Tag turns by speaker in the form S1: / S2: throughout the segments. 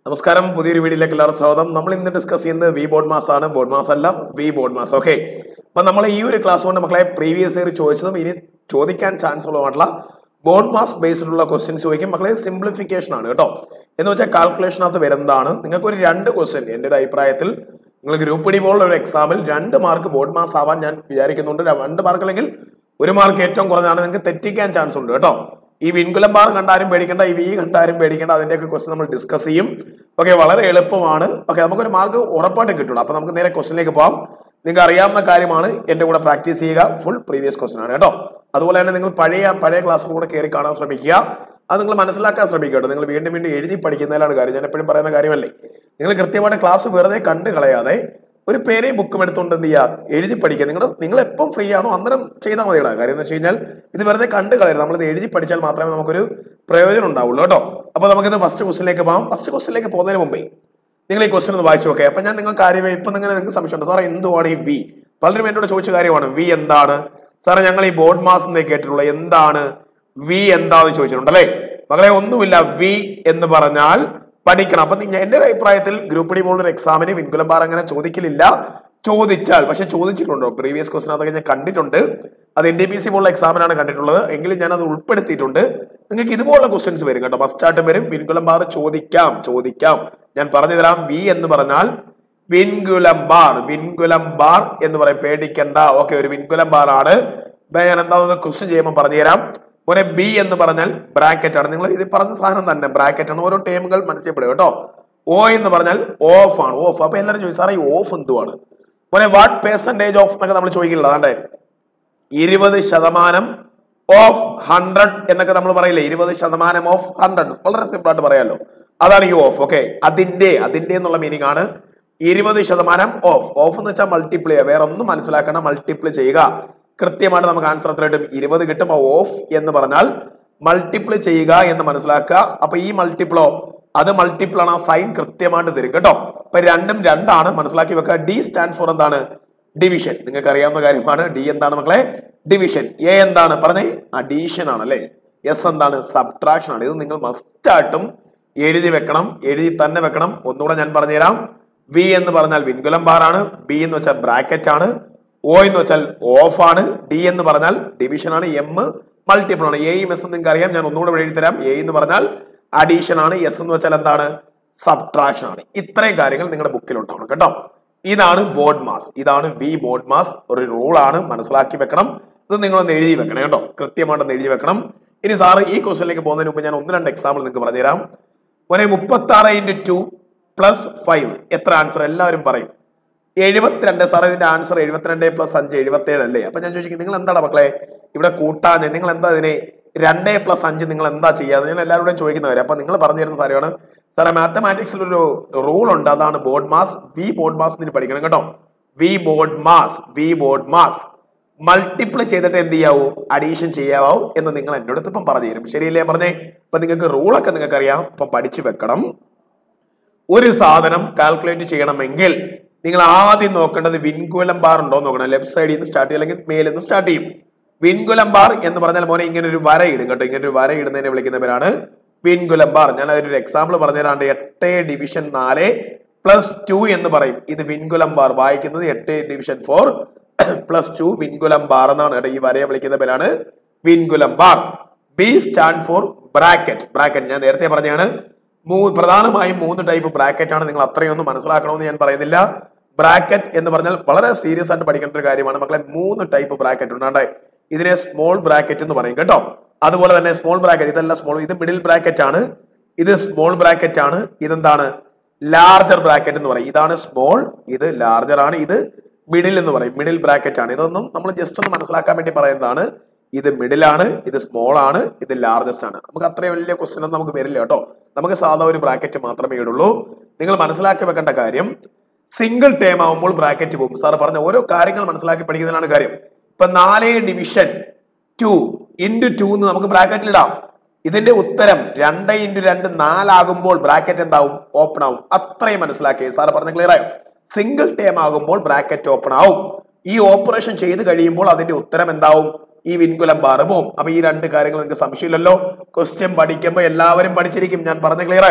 S1: നമസ്കാരം പുതിയൊരു വീഡിയോയിലേക്ക് എല്ലാവർക്കും സ്വാഗതം നമ്മൾ ഇന്ന് ഡിസ്കസ് ചെയ്യുന്നത് വി ബോർഡ് മാസ് ആണ് ബോർഡ് മാസ് അല്ല വി ബോർഡ് മാസ് ഓക്കെ അപ്പൊ നമ്മൾ ഈ ഒരു ക്ലാസ് കൊണ്ട് മക്കളെ പ്രീവിയസ് ഇയർ ചോദിച്ചതും ഇനി ചോദിക്കാൻ ചാൻസ് ഉള്ളതായിട്ടുള്ള ബോർഡ് മാസ് ബേസ്ഡിലുള്ള ക്വസ്റ്റ്യൻസ് ചോദിക്കും മക്കളെ സിംപ്ലിഫിക്കേഷൻ ആണ് കേട്ടോ എന്ന് വെച്ചാൽ കാൽക്കുലേഷനകത്ത് വരുന്നതാണ് നിങ്ങൾക്ക് ഒരു രണ്ട് ക്വസ്റ്റ്യൻ എൻ്റെ ഒരു അഭിപ്രായത്തിൽ നിങ്ങൾ ഗ്രൂപ്പ് ഡി പോലുള്ള ഒരു എക്സാമിൽ രണ്ട് മാർക്ക് ബോർഡ് മാസ് ആവാൻ ഞാൻ വിചാരിക്കുന്നുണ്ട് രണ്ട് മാർക്ക് അല്ലെങ്കിൽ ഒരു മാർക്ക് ഏറ്റവും കുറഞ്ഞാണ് നിങ്ങൾക്ക് തെറ്റിക്കാൻ ചാൻസ് ഉണ്ട് കേട്ടോ ഈ വിൻകുലം ബാർ കണ്ടാരും പേടിക്കേണ്ട ഈ വി കണ്ടാരും പേടിക്കേണ്ട അതിന്റെയൊക്കെ ക്വസ്റ്റൻ നമ്മൾ ഡിസ്കസ് ചെയ്യും ഓക്കെ വളരെ എളുപ്പമാണ് ഓക്കെ നമുക്കൊരു മാർക്ക് ഉറപ്പായിട്ടും കിട്ടുള്ളൂ അപ്പൊ നമുക്ക് നേരെ ക്വസ്റ്റിനിലേക്ക് പോകാം നിങ്ങൾക്ക് അറിയാവുന്ന കാര്യമാണ് എന്റെ കൂടെ പ്രാക്ടീസ് ചെയ്യുക ഫുൾ പ്രീവിയസ് ക്വസ്റ്റൻ ആണ് കേട്ടോ അതുപോലെ തന്നെ നിങ്ങൾ പഴയ പഴയ ക്ലാസ്സിൽ കൂടെ കയറി കാണാൻ ശ്രമിക്കുക അത് നിങ്ങൾ മനസ്സിലാക്കാൻ ശ്രമിക്കുക കേട്ടോ നിങ്ങൾ വീണ്ടും വീണ്ടും എഴുതി പഠിക്കുന്നതിലാണ് കാര്യം ഞാൻ എപ്പോഴും പറയുന്ന കാര്യമല്ലേ നിങ്ങൾ കൃത്യമായിട്ട് ക്ലാസ് വെറുതെ കണ്ടു കളയാതെ ഒരു പേരെയും ബുക്കും എടുത്തുകൊണ്ട് എന്ത് ചെയ്യുക എഴുതി പഠിക്കുക നിങ്ങൾ നിങ്ങൾ എപ്പം ഫ്രീ ആണോ അന്നേരം ചെയ്താൽ മതിയുടെ കാര്യം എന്ന് വെച്ച് കഴിഞ്ഞാൽ ഇത് വെറുതെ കണ്ടു കളയരുത് നമ്മളിത് എഴുതി പഠിച്ചാൽ മാത്രമേ നമുക്കൊരു പ്രയോജനം ഉണ്ടാവുള്ളൂ കേട്ടോ അപ്പോൾ നമുക്കിത് ഫസ്റ്റ് ക്വസ്റ്റിലേക്ക് പോകാം ഫസ്റ്റ് ക്വസ്റ്റിലേക്ക് പോകുന്നതിന് മുമ്പേ നിങ്ങൾ ഈ ക്വസ്റ്റൻ ഒന്ന് വായിച്ചു നോക്കേ അപ്പൊ ഞാൻ നിങ്ങൾ കാര്യമായി ഇപ്പൊ നിങ്ങൾ നിങ്ങൾക്ക് സംശയമുണ്ട് സാറേ എന്തുവാണ് ഈ വി പലരും എന്നോട് ചോദിച്ച കാര്യമാണ് വി എന്താണ് സാറേ ഞങ്ങൾ ഈ ബോർഡ് മാസം എന്നേ കേട്ടിട്ടുള്ള എന്താണ് വി എന്താന്ന് ചോദിച്ചിട്ടുണ്ട് അല്ലേ മകളെ ഒന്നുമില്ല വി എന്ന് പറഞ്ഞാൽ പഠിക്കണം അപ്പൊ നിങ്ങ- എന്റെ ഒരു അഭിപ്രായത്തിൽ ഗ്രൂപ്പ് ഡി പോലുള്ള എക്സാമിന് വിൻകുലം ബാർ അങ്ങനെ ചോദിക്കലില്ല ചോദിച്ചാൽ പക്ഷെ ചോദിച്ചിട്ടുണ്ടോ പ്രീവിയസ് ക്വസ്റ്റൻ അതൊക്കെ ഞാൻ കണ്ടിട്ടുണ്ട് അത് എൻ ഡി പി സി പോലുള്ള എക്സാമിനാണ് കണ്ടിട്ടുള്ളത് എങ്കിലും ഞാൻ അത് ഉൾപ്പെടുത്തിയിട്ടുണ്ട് നിങ്ങൾക്ക് ഇതുപോലുള്ള ക്വസ്റ്റ്യൻസ് വരും കേട്ടോ ഫസ്റ്റ് ആയിട്ട് വരും വിൻകുലം ബാർ ചോദിക്കാം ചോദിക്കാം ഞാൻ പറഞ്ഞു തരാം വി എന്ന് പറഞ്ഞാൽ വിൻകുലം ബാർ വിൻകുലം ബാർ എന്ന് പറയും പേടിക്കണ്ട ഓക്കെ ഒരു വിൻകുലം ബാർ ആണ് ദാ ഞാൻ എന്താണെന്ന് ക്വസ്റ്റ്യൻ ചെയ്യുമ്പോൾ പറഞ്ഞുതരാം ഒരു ബി എന്ന് പറഞ്ഞാൽ ബ്രാക്കറ്റ് ആണ് നിങ്ങൾ ഇത് പറഞ്ഞ സാധനം തന്നെ ബ്രാക്കറ്റ് ആണ് ഓരോ ടേമുകൾ മനസ്സിൽപ്പെടുക കേട്ടോ ഓ എന്ന് പറഞ്ഞാൽ ഓഫ് ആണ് ഓഫ് അപ്പൊ എല്ലാവരും ചോദിച്ചു സാറേ ഈ ഓഫ് എന്തുവാണ് ഒരു വാട്ട് പേഴ്സൻറ്റേജ് ഓഫ് എന്നൊക്കെ നമ്മൾ ചോദിക്കില്ല അതാണ്ടേ ഇരുപത് ശതമാനം ഓഫ് ഹൺഡ്രഡ് എന്നൊക്കെ നമ്മൾ പറയില്ലേ ഇരുപത് ശതമാനം ഓഫ് ഹൺഡ്രഡ് വളരെ സിമ്പിൾ ആയിട്ട് പറയാലോ അതാണ് ഈ ഓഫ് ഓക്കെ അതിന്റെ അതിന്റെ എന്നുള്ള മീനിങ് ആണ് ഇരുപത് ശതമാനം ഓഫ് ഓഫ് എന്ന് വെച്ചാൽ മൾട്ടിപ്ലൈ വേറെ ഒന്നും മനസ്സിലാക്കണം മൾട്ടിപ്ലൈ ചെയ്യുക കൃത്യമായിട്ട് നമുക്ക് ആൻസർ എത്ര കിട്ടും ഇരുപത് കിട്ടുമ്പോൾ ഓഫ് എന്ന് പറഞ്ഞാൽ മൾട്ടിപ്ലൈ ചെയ്യുക എന്ന് മനസ്സിലാക്കുക അപ്പൊ ഈ മൾട്ടിപ്ലോ അത് മൾട്ടിപ്പിൾ ആണ് ആ സൈൻ കൃത്യമായിട്ട് തരും കേട്ടോ അപ്പൊ രണ്ടും രണ്ടാണ് മനസ്സിലാക്കി വെക്കുക ഡി സ്റ്റാൻഡ് ഫോർ എന്താണ് ഡിവിഷൻ നിങ്ങൾക്ക് അറിയാവുന്ന കാര്യമാണ് ഡി എന്താണ് മക്കളെ ഡിവിഷൻ എ എന്താണ് പറഞ്ഞേ അഡീഷൻ ആണ് അല്ലെ എസ് എന്താണ് സബ്ട്രാക്ഷൻ ആണ് ഇത് നിങ്ങൾ മസ്റ്റ് ആയിട്ടും എഴുതി വെക്കണം എഴുതി തന്നെ വെക്കണം ഒന്നുകൂടെ ഞാൻ പറഞ്ഞുതരാം വി എന്ന് പറഞ്ഞാൽ വിൻകുലം ബാർ ആണ് ബി എന്ന് വെച്ചാൽ ബ്രാക്കറ്റ് ആണ് ഒ എന്ന് വെച്ചാൽ ഓഫ് ആണ് ഡി എന്ന് പറഞ്ഞാൽ ഡിവിഷൻ ആണ് എം മൾട്ടിപ്പിൾ ആണ് എയും എസ് നിങ്ങൾക്ക് അറിയാം ഞാൻ ഒന്നുകൂടെ ഇവിടെ എഴുതി തരാം എ എന്ന് പറഞ്ഞാൽ അഡീഷൻ ആണ് എസ് എന്ന് വെച്ചാൽ എന്താണ് സബ്ട്രാക്ഷൻ ആണ് ഇത്രയും കാര്യങ്ങൾ നിങ്ങളുടെ ബുക്കിൽ ഉണ്ടാവണം കേട്ടോ ഇതാണ് ബോർഡ് മാസ് ഇതാണ് വി ബോർഡ് മാസ് ഒരു റൂൾ ആണ് മനസ്സിലാക്കി വെക്കണം ഇത് നിങ്ങളൊന്ന് എഴുതി വെക്കണം കേട്ടോ കൃത്യമായിട്ടൊന്ന് എഴുതി വെക്കണം ഇനി സാറ് ഈ ക്വസ്റ്റനിലേക്ക് പോകുന്നതിന് മുമ്പ് ഞാൻ ഒന്ന് രണ്ട് എക്സാമ്പിൾ നിങ്ങൾക്ക് പറഞ്ഞുതരാം ഒരേ മുപ്പത്തി ആറ് ഇൻറ്റു ടു പ്ലസ് ഫൈവ് എത്ര ആൻസർ എല്ലാവരും പറയും എഴുപത്തിരണ്ട് സാർ ഇതിന്റെ ആൻസർ എഴുപത്തിരണ്ട് പ്ലസ് അഞ്ച് എഴുപത്തി ഏഴ് അല്ലേ അപ്പൊ ഞാൻ ചോദിക്കും നിങ്ങൾ എന്താണ് മക്കളെ ഇവിടെ കൂട്ടാഞ്ഞ് നിങ്ങൾ എന്താ ഇതിനെ രണ്ട് പ്ലസ് അഞ്ച് നിങ്ങൾ എന്താ ചെയ്യാതെ ഞാൻ എല്ലാവരോടും ചോദിക്കുന്ന കാര്യം അപ്പൊ നിങ്ങൾ പറഞ്ഞു തരുന്ന കാര്യമാണ് സാറേ മാത്തമാറ്റിക്സിൽ ഒരു റൂൾ ഉണ്ട് അതാണ് BODMAS V BODMAS എന്ന് പഠിക്കണം കേട്ടോ V BODMAS V BODMAS multiply ചെയ്തിട്ട് എന്ത് ചെയ്യാവൂ അഡീഷൻ ചെയ്യാവൂ എന്ന് നിങ്ങൾ എന്നോട് ഇപ്പം പറഞ്ഞു തരും ശരിയല്ലേ ഞാൻ പറഞ്ഞേ അപ്പൊ നിങ്ങൾക്ക് റൂളൊക്കെ നിങ്ങൾക്ക് അറിയാം അപ്പൊ പഠിച്ചു വെക്കണം ഒരു സാധനം കാൽക്കുലേറ്റ് ചെയ്യണമെങ്കിൽ നിങ്ങൾ ആദ്യം നോക്കേണ്ടത് വിൻകുലം ബാർ ഉണ്ടോ എന്ന് നോക്കണം ലെഫ്റ്റ് സൈഡിൽ നിന്ന് സ്റ്റാർട്ട് ചെയ്യും അല്ലെങ്കിൽ മേലിൽ നിന്ന് സ്റ്റാർട്ട് ചെയ്യും വിൻകുലം ബാർ എന്ന് പറഞ്ഞാൽ മോനെ ഇങ്ങനെ ഒരു വര ഇടും കേട്ടോ ഇങ്ങനെ ഒരു വര ഇടുന്നതിനെ വിളിക്കുന്ന പേരാണ് വിൻകുലം ബാർ ഞാൻ അതിനൊരു എക്സാമ്പിൾ പറഞ്ഞുതരാണ്ട് എട്ട് ഡിവിഷൻ നാല് പ്ലസ് ടു എന്ന് പറയും ഇത് വിൻകുലം ബാർ വായിക്കുന്നത് എട്ട് division four plus two vinculum bar എന്നാണ് കേട്ടോ ഈ വരയെ വിളിക്കുന്ന പേരാണ് vinculum bar B stand for bracket bracket ഞാൻ നേരത്തെ പറഞ്ഞാണ് മൂ പ്രധാനമായും മൂന്ന് ടൈപ്പ് ബ്രാക്കറ്റ് ആണ് നിങ്ങൾ അത്രയൊന്നും മനസ്സിലാക്കണമെന്ന് ഞാൻ പറയുന്നില്ല ബ്രാക്കറ്റ് എന്ന് പറഞ്ഞാൽ വളരെ സീരിയസ് ആയിട്ട് പഠിക്കേണ്ട ഒരു കാര്യമാണ് മക്കളെ മൂന്ന് ടൈപ്പ് ബ്രാക്കറ്റ് ഉണ്ടാണ്ടേ ഇതിനെ സ്മോൾ ബ്രാക്കറ്റ് എന്ന് പറയും കേട്ടോ അതുപോലെ തന്നെ സ്മോൾ ബ്രാക്കറ്റ് ഇതല്ല സ്മോൾ ഇത് മിഡിൽ ബ്രാക്കറ്റ് ആണ് ഇത് സ്മോൾ ബ്രാക്കറ്റ് ആണ് ഇതെന്താണ് ലാർജർ ബ്രാക്കറ്റ് എന്ന് പറയും ഇതാണ് സ്മോൾ ഇത് ലാർജർ ആണ് ഇത് മിഡിൽ എന്ന് പറയും മിഡിൽ ബ്രാക്കറ്റ് ആണ് ഇതൊന്നും നമ്മൾ ജസ്റ്റ് ഒന്ന് മനസ്സിലാക്കാൻ വേണ്ടി പറയുന്നതാണ് ഇത് മിഡിൽ ആണ് ഇത് സ്മോൾ ആണ് ഇത് ലാർജസ്റ്റ് ആണ് നമുക്ക് അത്രയും വലിയ ക്വസ്റ്റ്യൻ ഒന്നും നമുക്ക് വരില്ല കേട്ടോ നമുക്ക് സാധാ ഒരു ബ്രാക്കറ്റ് മാത്രമേ ഇടുള്ളൂ നിങ്ങൾ മനസ്സിലാക്കി വെക്കേണ്ട കാര്യം സിംഗിൾ ടേം ആവുമ്പോൾ ബ്രാക്കറ്റ് പോകും സാർ പറഞ്ഞ ഓരോ കാര്യങ്ങൾ മനസ്സിലാക്കി പഠിക്കുന്നതിനാണ് കാര്യം ഇപ്പൊ നാല് ഡിവിഷൻ ടു ഇൻറ്റു ടു എന്ന് നമുക്ക് ബ്രാക്കറ്റിൽ ഇടാം ഇതിന്റെ ഉത്തരം രണ്ട് ഇൻറ്റു രണ്ട് നാലാകുമ്പോൾ ബ്രാക്കറ്റ് എന്താവും ഓപ്പൺ ആവും അത്രയും മനസ്സിലാക്കി സാർ പറഞ്ഞ ക്ലിയർ ആയോ സിംഗിൾ ടേം ആകുമ്പോൾ ബ്രാക്കറ്റ് ഓപ്പൺ ആവും ഈ ഓപ്പറേഷൻ ചെയ്ത് കഴിയുമ്പോൾ അതിന്റെ ഉത്തരം എന്താവും ഈ വിൻകുലം ബാറ് പോവും അപ്പൊ ഈ രണ്ട് കാര്യങ്ങൾ നിങ്ങൾക്ക് സംശയമില്ലല്ലോ ക്വസ്റ്റ്യൻ പഠിക്കുമ്പോൾ എല്ലാവരും പഠിച്ചിരിക്കും ഞാൻ പറഞ്ഞ ക്ലിയർ ആയോ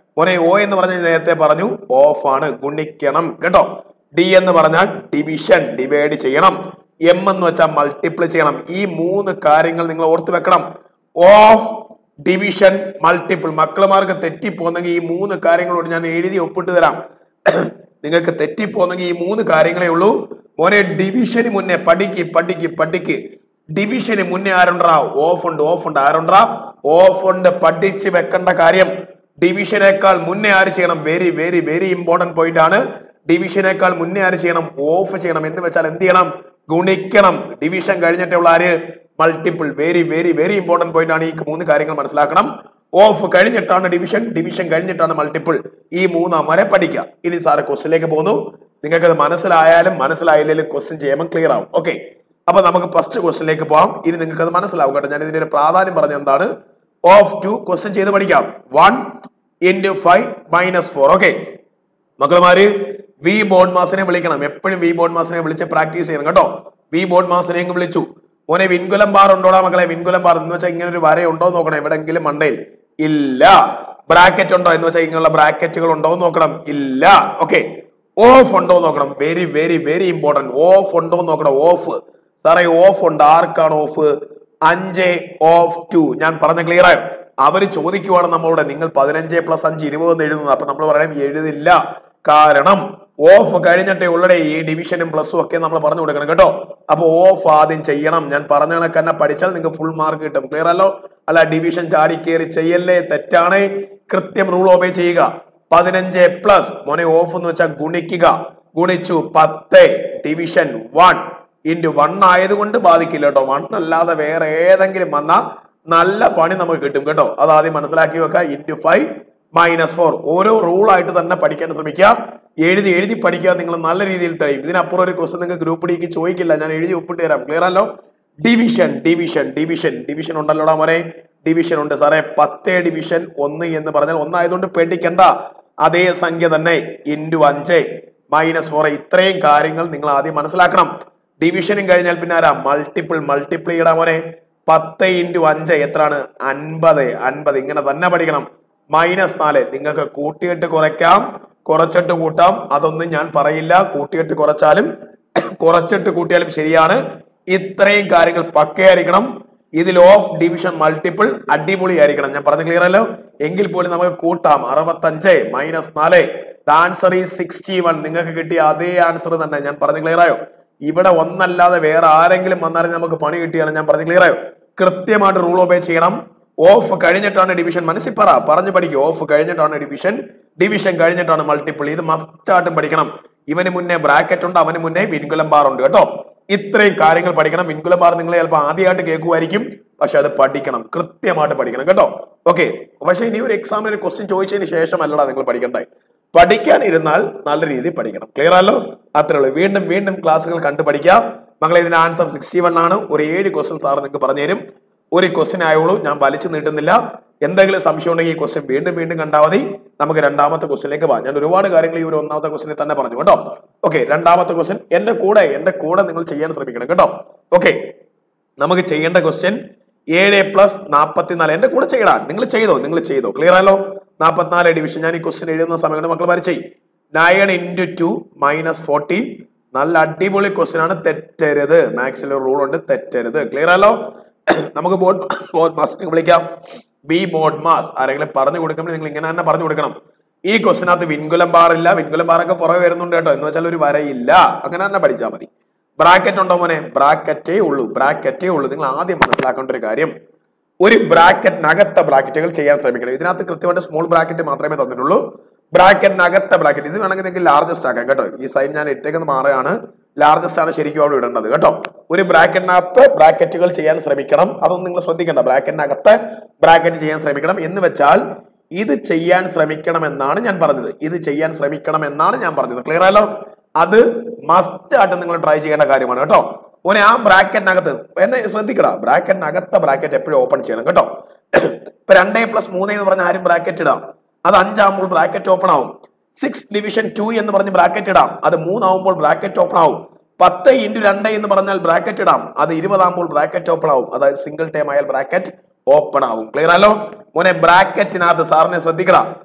S1: മോനെ ഓ എന്ന് പറഞ്ഞാൽ നേരത്തെ പറഞ്ഞു ഓഫ് ആണ് ഗുണിക്കണം കേട്ടോ ഡി എന്ന് പറഞ്ഞാൽ ഡിവിഷൻ ഡിവൈഡ് ചെയ്യണം എം എന്ന് വെച്ചാൽ മൾട്ടിപ്ലൈ ചെയ്യണം ഈ മൂന്ന് കാര്യങ്ങൾ നിങ്ങൾ ഓർത്തു വെക്കണം ഓഫ് ഡിവിഷൻ മൾട്ടിപ്പിൾ മക്കളുമാർക്ക് തെറ്റിപ്പോന്നെങ്കിൽ ഈ മൂന്ന് കാര്യങ്ങളോട് ഞാൻ എഴുതി ഒപ്പിട്ട് തരാം നിങ്ങൾക്ക് തെറ്റിപ്പോന്നെങ്കിൽ ഈ മൂന്ന് കാര്യങ്ങളേ ഉള്ളൂ മോനെ ഡിവിഷന് മുന്നേ പഠിക്ക് പഠിക്ക് പഠിക്ക് ഡിവിഷന് മുന്നേ ആരുണ്ടാ ഓഫ് ഉണ്ട് ഓഫ് ഉണ്ട് ആരുണ്ടാ ഓഫ് ഉണ്ട് പഠിച്ച് വെക്കേണ്ട കാര്യം ഡിവിഷനേക്കാൾ മുന്നേ ആര് ചെയ്യണം very very very important point ആണ് ഡിവിഷനേക്കാൾ മുന്നേ ആര് ചെയ്യണം ഓഫ് ചെയ്യണം എന്ന് വെച്ചാൽ എന്ത് ചെയ്യണം ഗുണിക്കണം ഡിവിഷൻ കഴിഞ്ഞിട്ടുള്ള ആര് multiple very very very important point ആണ് ഈ മൂന്ന് കാര്യങ്ങൾ മനസ്സിലാക്കണം ഓഫ് കഴിഞ്ഞിട്ടാണ് ഡിവിഷൻ ഡിവിഷൻ കഴിഞ്ഞിട്ടാണ് മൾട്ടിപ്പിൾ ഈ മൂന്നാം വരെ പഠിക്കുക ഇനി സാറ് ക്വസ്റ്റിലേക്ക് പോകുന്നു നിങ്ങൾക്ക് അത് മനസ്സിലായാലും മനസ്സിലായില്ലെങ്കിലും ക്വസ്റ്റ്യൻ ചെയ്യുമ്പോൾ ക്ലിയർ ആവും ഓക്കെ അപ്പൊ നമുക്ക് ഫസ്റ്റ് ക്വസ്റ്റിലേക്ക് പോകാം ഇനി നിങ്ങൾക്ക് അത് മനസ്സിലാവും കേട്ടോ ഞാൻ ഇതിന്റെ ഒരു പ്രാധാന്യം പറഞ്ഞ എന്താണ് ഓഫ് ടു ക്വസ്റ്റ്യൻ ചെയ്ത് പഠിക്കാം one into five minus four okay മക്കളുമാര് വി ബോർഡ് മാസിനെ വിളിക്കണം എപ്പോഴും വി ബോർഡ് മാസിനെ വിളിച്ച് പ്രാക്ടീസ് ചെയ്യണം കേട്ടോ വി ബോർഡ് മാസിനെ വിളിച്ചു മോനെ വിൻകുലം ബാർ ഉണ്ടോടാ മക്കളെ വിൻകുലം ബാർ എന്ന് വെച്ചാൽ ഇങ്ങനെ ഒരു വര ഉണ്ടോ എന്ന് നോക്കണം എവിടെങ്കിലും മണ്ടയിൽ ഇല്ല ബ്രാക്കറ്റ് ഉണ്ടോ എന്ന് വെച്ചാൽ ഇങ്ങനെയുള്ള ബ്രാക്കറ്റുകൾ ഉണ്ടോ എന്ന് നോക്കണം ഇല്ല ഓക്കെ ഓഫ് ഉണ്ടോ എന്ന് നോക്കണം very very very important of ഉണ്ടോ എന്ന് നോക്കണം ഓഫ് സാറേ ഓഫ് ഉണ്ട് ആർക്കാണ് ഓഫ് അഞ്ച് ഓഫ് ടു ഞാൻ പറഞ്ഞ ക്ലിയർ ആയോ അവര് ചോദിക്കുവാണ് നമ്മളോട് നിങ്ങൾ പതിനഞ്ച് പ്ലസ് അഞ്ച് ഇരുപത് എന്ന് എഴുതുന്നത് അപ്പൊ നമ്മൾ പറയണം എഴുതില്ല കാരണം ഓഫ് കഴിഞ്ഞിട്ടേ ഉള്ളടേ ഈ ഡിവിഷനും പ്ലസും ഒക്കെ നമ്മൾ പറഞ്ഞു കൊടുക്കണം കേട്ടോ അപ്പൊ ഓഫ് ആദ്യം ചെയ്യണം ഞാൻ പറഞ്ഞ കണക്ക് തന്നെ പഠിച്ചാൽ നിങ്ങൾക്ക് ഫുൾ മാർക്ക് കിട്ടും ക്ലിയർ അല്ലോ അല്ല ഡിവിഷൻ ചാടി കയറി ചെയ്യല്ലേ തെറ്റാണ് കൃത്യം റൂൾ ഒബേ ചെയ്യുക പതിനഞ്ച് പ്ലസ് മോനെ ഓഫ് എന്ന് വെച്ചാൽ ഗുണിക്കുക ഗുണിച്ചു പത്ത് ഡിവിഷൻ വൺ ഇൻറ്റു വൺ ആയതുകൊണ്ട് ബാധിക്കില്ല കേട്ടോ വൺ അല്ലാതെ വേറെ ഏതെങ്കിലും വന്നാൽ നല്ല പണി നമുക്ക് കിട്ടും കേട്ടോ അത് ആദ്യം മനസ്സിലാക്കി വെക്കുക ഇൻറ്റു ഫൈവ് മൈനസ് ഫോർ ഓരോ റൂളായിട്ട് തന്നെ പഠിക്കാൻ ശ്രമിക്കുക എഴുതി എഴുതി പഠിക്കുക നിങ്ങൾ നല്ല രീതിയിൽ തെളിയും ഇതിനപ്പുറം ഒരു ക്വസ്റ്റൻ നിങ്ങൾക്ക് ഗ്രൂപ്പ് ഡിക്ക് ചോദിക്കില്ല ഞാൻ എഴുതി ഒപ്പിട്ട് തരാം ക്ലിയർ അല്ലോ ഡിവിഷൻ ഡിവിഷൻ ഡിവിഷൻ ഡിവിഷൻ ഉണ്ടല്ലോടാ മോനെ ഡിവിഷൻ ഉണ്ട് സാറേ പത്തേ ഡിവിഷൻ ഒന്ന് എന്ന് പറഞ്ഞാൽ ഒന്നായതുകൊണ്ട് പേടിക്കണ്ട അതേ സംഖ്യ തന്നെ ഇൻറ്റു അഞ്ച് മൈനസ് ഫോർ ഇത്രയും കാര്യങ്ങൾ നിങ്ങൾ ആദ്യം മനസ്സിലാക്കണം ഡിവിഷനും കഴിഞ്ഞാൽ പിന്നെ ആരാ മൾട്ടിപ്പിൾ മൾട്ടിപ്ലൈ ഇടാ മോനെ പത്ത് ഇൻറ്റു അഞ്ച് എത്രയാണ് അൻപത് അൻപത് ഇങ്ങനെ തന്നെ പഠിക്കണം മൈനസ് നാല് നിങ്ങൾക്ക് കൂട്ടിയിട്ട് കുറയ്ക്കാം കുറച്ചിട്ട് കൂട്ടാം അതൊന്നും ഞാൻ പറയില്ല കൂട്ടിയിട്ട് കുറച്ചാലും കുറച്ചിട്ട് കൂട്ടിയാലും ശരിയാണ് ഇത്രയും കാര്യങ്ങൾ പക്കയായിരിക്കണം ഇതിൽ ഓഫ് ഡിവിഷൻ മൾട്ടിപ്പിൾ അടിപൊളിയായിരിക്കണം ഞാൻ പറഞ്ഞ ക്ലിയർ അല്ലോ എങ്കിൽ പോലും നമുക്ക് കൂട്ടാം അറുപത്തഞ്ച് മൈനസ് നാല് ആൻസർ ഈ സിക്സ്റ്റി വൺ നിങ്ങൾക്ക് കിട്ടിയ അതേ ആൻസർ തന്നെ ഞാൻ പറഞ്ഞ ക്ലിയർ ആയോ ഇവിടെ ഒന്നല്ലാതെ വേറെ ആരെങ്കിലും വന്നാലും നമുക്ക് പണി കിട്ടിയാണ് ഞാൻ പറഞ്ഞ ക്ലിയർ ആയോ കൃത്യമായിട്ട് റൂൾ ഒബേ ചെയ്യണം ഓഫ് കഴിഞ്ഞിട്ടാണ് ഡിവിഷൻ മനസ്സിൽ പറ പറഞ്ഞു പഠിക്കും ഓഫ് കഴിഞ്ഞിട്ടാണ് ഡിവിഷൻ ഡിവിഷൻ കഴിഞ്ഞിട്ടാണ് മൾട്ടിപ്പിൾ ഇത് മസ്റ്റായിട്ടും പഠിക്കണം ഇവന് മുന്നേ ബ്രാക്കറ്റ് ഉണ്ട് അവന് മുന്നേ വിൻകുലം ബാർ ഉണ്ട് കേട്ടോ ഇത്രയും കാര്യങ്ങൾ പഠിക്കണം വിൻകുലം ബാർ നിങ്ങൾ ചിലപ്പോൾ ആദ്യമായിട്ട് കേൾക്കുമായിരിക്കും പക്ഷെ അത് പഠിക്കണം കൃത്യമായിട്ട് പഠിക്കണം കേട്ടോ ഓക്കെ പക്ഷെ ഇനി ഒരു എക്സാമിന് ഒരു ക്വസ്റ്റ്യൻ ചോദിച്ചതിന് ശേഷമല്ലടാ നിങ്ങൾ പഠിക്കണ്ടേ പഠിക്കാൻ ഇരുന്നാൽ നല്ല രീതിയിൽ പഠിക്കണം ക്ലിയർ ആണല്ലോ അത്രേ ഉള്ളൂ വീണ്ടും വീണ്ടും ക്ലാസ്സുകൾ കണ്ടു പഠിക്കാം മകളെ ഇതിന്റെ ആൻസർ സിക്സ്റ്റി വൺ ആണ് ഒരു ഏഴ് ക്വസ്റ്റ്യൻ സാർ നിങ്ങൾക്ക് പറഞ്ഞുതരും ഒരു ക്വസ്റ്റ്യൻ ആയുള്ളൂ ഞാൻ വലിച്ചു നീട്ടുന്നില്ല എന്തെങ്കിലും സംശയം ഉണ്ടെങ്കിൽ ഈ ക്വസ്റ്റ്യൻ വീണ്ടും വീണ്ടും കണ്ടാൽ മതി നമുക്ക് രണ്ടാമത്തെ ക്വസ്റ്റ്യനിലേക്ക് പോകാം ഞാൻ ഒരുപാട് കാര്യങ്ങൾ ഈ ഒരു ഒന്നാമത്തെ ക്വസ്റ്റ്യനിൽ തന്നെ പറഞ്ഞു കേട്ടോ ഓക്കെ രണ്ടാമത്തെ ക്വസ്റ്റ്യൻ എന്റെ കൂടെ എന്റെ കൂടെ നിങ്ങൾ ചെയ്യാൻ ശ്രമിക്കണം കേട്ടോ ഓക്കെ നമുക്ക് ചെയ്യേണ്ട ക്വസ്റ്റ്യൻ ഏഴ് പ്ലസ് നാൽപ്പത്തിനാല് എന്റെ കൂടെ ചെയ്യടാ നിങ്ങൾ ചെയ്തോ നിങ്ങൾ ചെയ്തോ ക്ലിയർ ആണല്ലോ നാൽപ്പത്തിനാല് ഡിവിഷൻ ഞാൻ ഈ ക്വസ്റ്റ്യൻ എഴുതുന്ന സമയം കൊണ്ട് മക്കൾ ചെയ്യും nine into two minus fourteen നല്ല അടിപൊളി ക്വസ്റ്റ്യൻ ആണ് തെറ്റരുത് മാത്സിൽ ഒരു റൂൾ ഉണ്ട് തെറ്റരുത് ക്ലിയർ ആണല്ലോ നമുക്ക് ബോർഡ് ബോർഡ് മാസ് വിളിക്കാം ബി ബോർഡ് മാസ് ആരെങ്കിലും പറഞ്ഞു കൊടുക്കുമ്പോൾ നിങ്ങൾ ഇങ്ങനെ തന്നെ പറഞ്ഞു കൊടുക്കണം ഈ ക്വസ്റ്റിനകത്ത് വിൻകുലം ബാർ ഇല്ല വിൻകുലം ബാറൊക്കെ പുറകെ വരുന്നുണ്ട് കേട്ടോ എന്ന് വെച്ചാൽ ഒരു വരയില്ല അങ്ങനെ തന്നെ പഠിച്ചാൽ മതി ബ്രാക്കറ്റ് ഉണ്ടോ മോനെ ബ്രാക്കറ്റേ ഉള്ളൂ ബ്രാക്കറ്റേ ഉള്ളൂ നിങ്ങൾ ആദ്യം മനസ്സിലാക്കേണ്ട ഒരു കാര്യം ഒരു ബ്രാക്കറ്റിനകത്ത ബ്രാക്കറ്റുകൾ ചെയ്യാൻ ശ്രമിക്കണം ഇതിനകത്ത് കൃത്യമായിട്ട് സ്മോൾ ബ്രാക്കറ്റ് മാത്രമേ തന്നിട്ടുള്ളൂ ബ്രാക്കറ്റിനകത്ത ബ്രാക്കറ്റ് ഇത് വേണമെങ്കിൽ നിങ്ങൾക്ക് ലാർജസ്റ്റ് ആക്കാം കേട്ടോ ഈ സൈൻ ഞാൻ ഇട്ടേക്കുന്ന മാറുകയാണ് ലാർജസ്റ്റ് ആണ് ശരിക്കും അവിടെ ഇടേണ്ടത് കേട്ടോ ഒരു ബ്രാക്കറ്റിനകത്ത് ബ്രാക്കറ്റുകൾ ചെയ്യാൻ ശ്രമിക്കണം അതൊന്നും നിങ്ങൾ ശ്രദ്ധിക്കേണ്ട ബ്രാക്കറ്റിനകത്ത് ബ്രാക്കറ്റ് ചെയ്യാൻ ശ്രമിക്കണം എന്ന് വെച്ചാൽ ഇത് ചെയ്യാൻ ശ്രമിക്കണം എന്നാണ് ഞാൻ പറഞ്ഞത് ഇത് ചെയ്യാൻ ശ്രമിക്കണം എന്നാണ് ഞാൻ പറഞ്ഞത് ക്ലിയർ ആയല്ലോ അത് മസ്റ്റ് ആയിട്ട് നിങ്ങൾ ട്രൈ ചെയ്യേണ്ട കാര്യമാണ് കേട്ടോ ഓനെ ആ ബ്രാക്കറ്റിനകത്ത് എന്നെ ശ്രദ്ധിക്കടാ ബ്രാക്കറ്റിനകത്ത ബ്രാക്കറ്റ് എപ്പോഴും ഓപ്പൺ ചെയ്യണം കേട്ടോ ഇപ്പൊ രണ്ടേ പ്ലസ് മൂന്ന് എന്ന് പറഞ്ഞ ആരും ബ്രാക്കറ്റ് ഇടാം അത് അഞ്ചാകുമ്പോൾ ബ്രാക്കറ്റ് ഓപ്പൺ ആവും സിക്സ് ഡിവിഷൻ ടു എന്ന് പറഞ്ഞ് ബ്രാക്കറ്റ് ഇടാം അത് മൂന്നാവുമ്പോൾ ബ്രാക്കറ്റ് ഓപ്പൺ ആവും പത്ത് ഇൻറ്റു രണ്ട് എന്ന് പറഞ്ഞാൽ ബ്രാക്കറ്റ് ഇടാം അത് ഇരുപതാകുമ്പോൾ ബ്രാക്കറ്റ് ഓപ്പൺ ആവും അതായത് സിംഗിൾ ടൈം ആയാൽ ബ്രാക്കറ്റ് ഓപ്പൺ ആവും ക്ലിയർ ആലോ മോനെ ബ്രാക്കറ്റിനകത്ത് സാറിനെ ശ്രദ്ധിക്കണം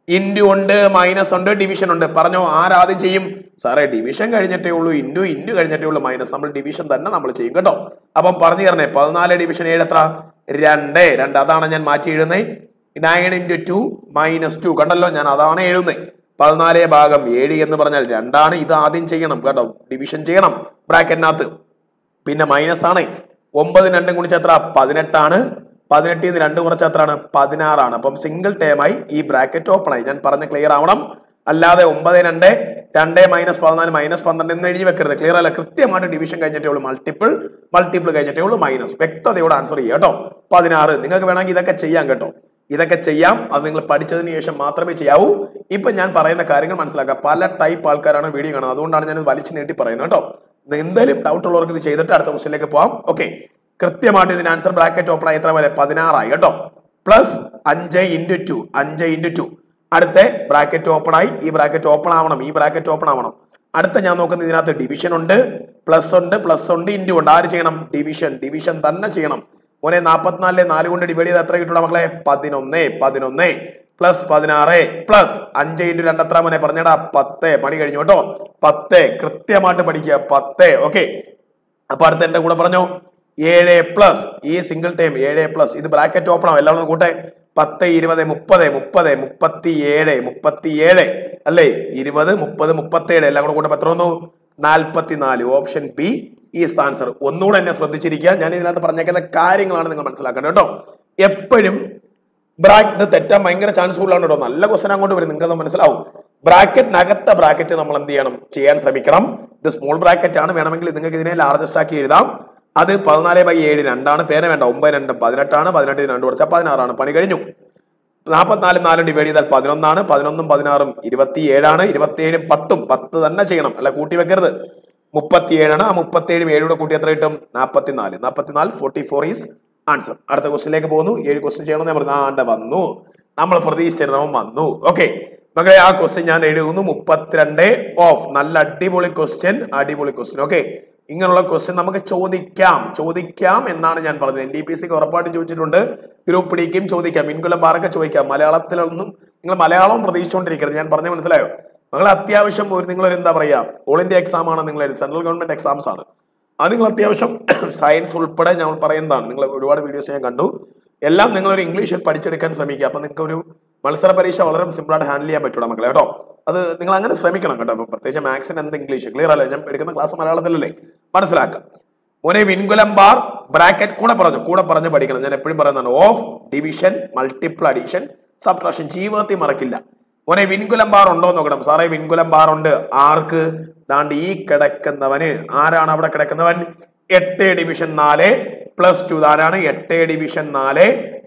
S1: ഇൻഡു ഉണ്ട് മൈനസ് ഉണ്ട് ഡിവിഷൻ ഉണ്ട് പറഞ്ഞോ ആരാദ്യം ചെയ്യും സാറേ ഡിവിഷൻ കഴിഞ്ഞിട്ടേ ഉള്ളൂ ഇൻഡു ഇൻഡു കഴിഞ്ഞിട്ടേ ഉള്ളൂ മൈനസ് നമ്മൾ ഡിവിഷൻ തന്നെ നമ്മൾ ചെയ്യും കേട്ടോ അപ്പം പറഞ്ഞു തരണേ പതിനാല് ഡിവിഷൻ ഏഴ് എത്ര രണ്ട് രണ്ട് അതാണ് ഞാൻ മാറ്റി എഴുതുന്നത് nine into two minus two കണ്ടല്ലോ ഞാൻ അതാണ് എഴുതുന്നത് പതിനാല് ഭാഗം ഏഴ് എന്ന് പറഞ്ഞാൽ രണ്ടാണ് ഇത് ആദ്യം ചെയ്യണം കേട്ടോ ഡിവിഷൻ ചെയ്യണം ബ്രാക്കറ്റിനകത്ത് പിന്നെ മൈനസ് ആണ് ഒമ്പത് രണ്ടും ഗുണിച്ച എത്ര പതിനെട്ടാണ് പതിനെട്ടിൽ നിന്ന് രണ്ട് കുറച്ച് എത്രയാണ് പതിനാറാണ് അപ്പം സിംഗിൾ ടേമായി ഈ ബ്രാക്കറ്റ് ഓപ്പൺ ആയി ഞാൻ പറഞ്ഞ ക്ലിയർ ആവണം അല്ലാതെ ഒമ്പത് രണ്ട് രണ്ട് മൈനസ് പതിനാല് മൈനസ് പന്ത്രണ്ട് എന്ന് എഴുതി വെക്കരുത് ക്ലിയർ അല്ല കൃത്യമായിട്ട് ഡിവിഷൻ കഴിഞ്ഞിട്ടേ ഉള്ളൂ മൾട്ടിപ്പിൾ മൾട്ടിപ്പിൾ കഴിഞ്ഞിട്ടേ ഉള്ളൂ മൈനസ് വ്യക്തതയോടെ ആൻസർ ചെയ്യുക കേട്ടോ പതിനാറ് നിങ്ങൾക്ക് വേണമെങ്കിൽ ഇതൊക്കെ ചെയ്യാം കേട്ടോ ഇതൊക്കെ ചെയ്യാം അത് നിങ്ങൾ പഠിച്ചതിന് ശേഷം മാത്രമേ ചെയ്യാവൂ ഇപ്പൊ ഞാൻ പറയുന്ന കാര്യങ്ങൾ മനസ്സിലാക്കുക പല ടൈപ്പ് ആൾക്കാരാണ് വീഡിയോ കാണുന്നത് അതുകൊണ്ടാണ് ഞാൻ ഇത് വലിച്ചു നീട്ടി പറയുന്നത് കേട്ടോ എന്തെങ്കിലും ഡൗട്ട് ഉള്ളവർക്ക് ഇത് ചെയ്തിട്ട് അടുത്ത ക്വസ്റ്റിലേക്ക് പോവാം ഓക്കെ കൃത്യമായിട്ട് ഇതിന് ആൻസർ ബ്രാക്കറ്റ് ഓപ്പൺ ആയി എത്ര പോലെ പതിനാറായി കേട്ടോ പ്ലസ് അഞ്ച് ഇൻറ്റു ടു അഞ്ച് ഇൻറ്റു ടു അടുത്ത ബ്രാക്കറ്റ് ഓപ്പൺ ആയി ഈ ബ്രാക്കറ്റ് ഓപ്പൺ ആവണം ഈ ബ്രാക്കറ്റ് ഓപ്പൺ ആവണം അടുത്ത ഞാൻ നോക്കുന്നത് ഇതിനകത്ത് ഡിവിഷൻ ഉണ്ട് പ്ലസ് ഉണ്ട് പ്ലസ് ഉണ്ട് ഇൻറ്റു ഉണ്ട് ആര് ചെയ്യണം ഡിവിഷൻ ഡിവിഷൻ തന്നെ ചെയ്യണം മോനെ നാൽപ്പത്തിനാലിലെ നാല് കൊണ്ട് ഡിവൈഡ് ചെയ്ത് എത്ര കിട്ടുള്ള മക്കളെ പതിനൊന്ന് പതിനൊന്ന് പ്ലസ് പതിനാറ് പ്ലസ് അഞ്ച് ഇൻറ്റു രണ്ട് എത്ര മോനെ പറഞ്ഞടാ പത്ത് പണി കഴിഞ്ഞു കേട്ടോ പത്ത് കൃത്യമായിട്ട് പഠിക്കുക പത്ത് ഓക്കെ അപ്പൊ അടുത്ത എന്റെ കൂടെ പറഞ്ഞോ ഏഴ് പ്ലസ് ഈ സിംഗിൾ ടൈം ഏഴ് പ്ലസ് ഇത് ബ്രാക്കറ്റ് ഓപ്പൺ ആവും എല്ലാവരും കൂട്ടെ പത്ത് ഇരുപത് മുപ്പത് മുപ്പത് മുപ്പത്തി ഏഴ് മുപ്പത്തി ഏഴ് അല്ലേ ഇരുപത് മുപ്പത് മുപ്പത്തി ഏഴ് എല്ലാം കൂടെ കൂടെ എത്ര വന്നു നാൽപ്പത്തിനാല് ഓപ്ഷൻ ബി ഈസ് ആൻസർ ഒന്നുകൂടെ എന്നെ ശ്രദ്ധിച്ചിരിക്കുക ഞാൻ ഇതിനകത്ത് പറഞ്ഞേക്കുന്ന കാര്യങ്ങളാണ് നിങ്ങൾ മനസ്സിലാക്കേണ്ടത് കേട്ടോ എപ്പോഴും ബ്രാക്ക് ഇത് തെറ്റാൻ ഭയങ്കര ചാൻസ് കൂടുതലാണ് കേട്ടോ നല്ല ക്വസ്റ്റൻ അങ്ങോട്ട് വരും നിങ്ങൾക്ക് അത് മനസ്സിലാവും ബ്രാക്കറ്റിനകത്ത ബ്രാക്കറ്റ് നമ്മൾ എന്ത് ചെയ്യണം ചെയ്യാൻ ശ്രമിക്കണം ഇത് സ്മോൾ ബ്രാക്കറ്റ് ആണ് വേണമെങ്കിൽ നിങ്ങൾക്ക് ഇതിനെ ലാർജസ്റ്റ് ആക്കി എഴുതാം അത് പതിനാല് ബൈ ഏഴ് രണ്ടാണ് പേര് വേണ്ട ഒമ്പത് രണ്ടും പതിനെട്ടാണ് പതിനെട്ട് രണ്ട് കുറച്ചാൽ പതിനാറാണ് പണി കഴിഞ്ഞു നാൽപ്പത്തിനാല് നാലും ഡിവൈഡ് ചെയ്താൽ പതിനൊന്നാണ് പതിനൊന്നും പതിനാറും ഇരുപത്തിയേഴാണ് ഇരുപത്തിയേഴും പത്തും പത്ത് തന്നെ ചെയ്യണം അല്ല കൂട്ടി വെക്കരുത് മുപ്പത്തിയേഴാണ് ആ മുപ്പത്തിയേഴും ഏഴൂടെ കൂട്ടി എത്ര കിട്ടും നാൽപ്പത്തിനാല് നാൽപ്പത്തിനാല് ഫോർട്ടി ഫോർ ഈസ് ആൻസർ അടുത്ത ക്വസ്റ്റിലേക്ക് പോകുന്നു ഏഴ് ക്വസ്റ്റ്യൻ ചെയ്യണമെന്ന് ഞാൻ പറഞ്ഞു ആണ്ട് വന്നു നമ്മൾ പ്രതീക്ഷിച്ചിരുന്നവൻ വന്നു ഓക്കെ മകളെ ആ ക്വസ്റ്റ്യൻ ഞാൻ എഴുതുന്നു മുപ്പത്തിരണ്ട് ഓഫ് നല്ല അടിപൊളി ക്വസ്റ്റ്യൻ അടിപൊളി ക്വസ്റ്റ്യൻ ഓക്കെ ഇങ്ങനെയുള്ള ക്വസ്റ്റ്യൻ നമുക്ക് ചോദിക്കാം ചോദിക്കാം എന്നാണ് ഞാൻ പറഞ്ഞത് എൻ ഡി പി സിക്ക് ഉറപ്പായിട്ടും ചോദിച്ചിട്ടുണ്ട് ഗ്രൂപ്പ് ഡിക്കും ചോദിക്കാം ഇൻകുലം ബാറൊക്കെ ചോദിക്കാം മലയാളത്തിലൊന്നും നിങ്ങൾ മലയാളം പ്രതീക്ഷിച്ചുകൊണ്ടിരിക്കരുത് ഞാൻ പറഞ്ഞ മനസ്സിലായോ നിങ്ങൾ അത്യാവശ്യം ഒരു നിങ്ങളൊരു എന്താ പറയാ ഓൾ ഇന്ത്യ എക്സാം ആണ് നിങ്ങൾ സെൻട്രൽ ഗവൺമെന്റ് എക്സാംസ് ആണ് അത് നിങ്ങൾ അത്യാവശ്യം സയൻസ് ഉൾപ്പെടെ ഞങ്ങൾ പറയുന്നതാണ് നിങ്ങൾ ഒരുപാട് വീഡിയോസ് ഞാൻ കണ്ടു എല്ലാം നിങ്ങളൊരു ഇംഗ്ലീഷിൽ പഠിച്ചെടുക്കാൻ ശ്രമിക്കുക അപ്പൊ നിങ്ങൾക്ക് ഒരു മത്സര പരീക്ഷ വളരെ സിമ്പിളായിട്ട് ഹാൻഡിൽ ചെയ്യാൻ പറ്റൂടാ മക്കളെ കേട്ടോ അത് നിങ്ങൾ അങ്ങനെ ശ്രമിക്കണം കേട്ടോ അപ്പൊ പ്രത്യേകിച്ച് മാത്സിന് എന്ത് ഇംഗ്ലീഷ് ക്ലിയർ അല്ലേ ഞാൻ എടുക്കുന്ന ക്ലാസ് മലയാളത്തിലല്ലേ മനസ്സിലാക്കാം മോനെ വിൻകുലം ബാർ ബ്രാക്കറ്റ് കൂടെ പറഞ്ഞു കൂടെ പറഞ്ഞ് പഠിക്കണം ഞാൻ എപ്പോഴും പറയുന്നതാണ് of division multiple addition subtraction ജീവിതത്തിൽ മറക്കില്ല മോനെ വിൻകുലം ബാർ ഉണ്ടോ എന്ന് നോക്കണം സാറേ വിൻകുലം ബാർ ഉണ്ട് ആർക്ക് ദാണ്ട് ഈ കിടക്കുന്നവന് ആരാണ് അവിടെ കിടക്കുന്നവൻ എട്ട് ഡിവിഷൻ നാല് പ്ലസ് ടു ആരാണ് എട്ട് ഡിവിഷൻ നാല്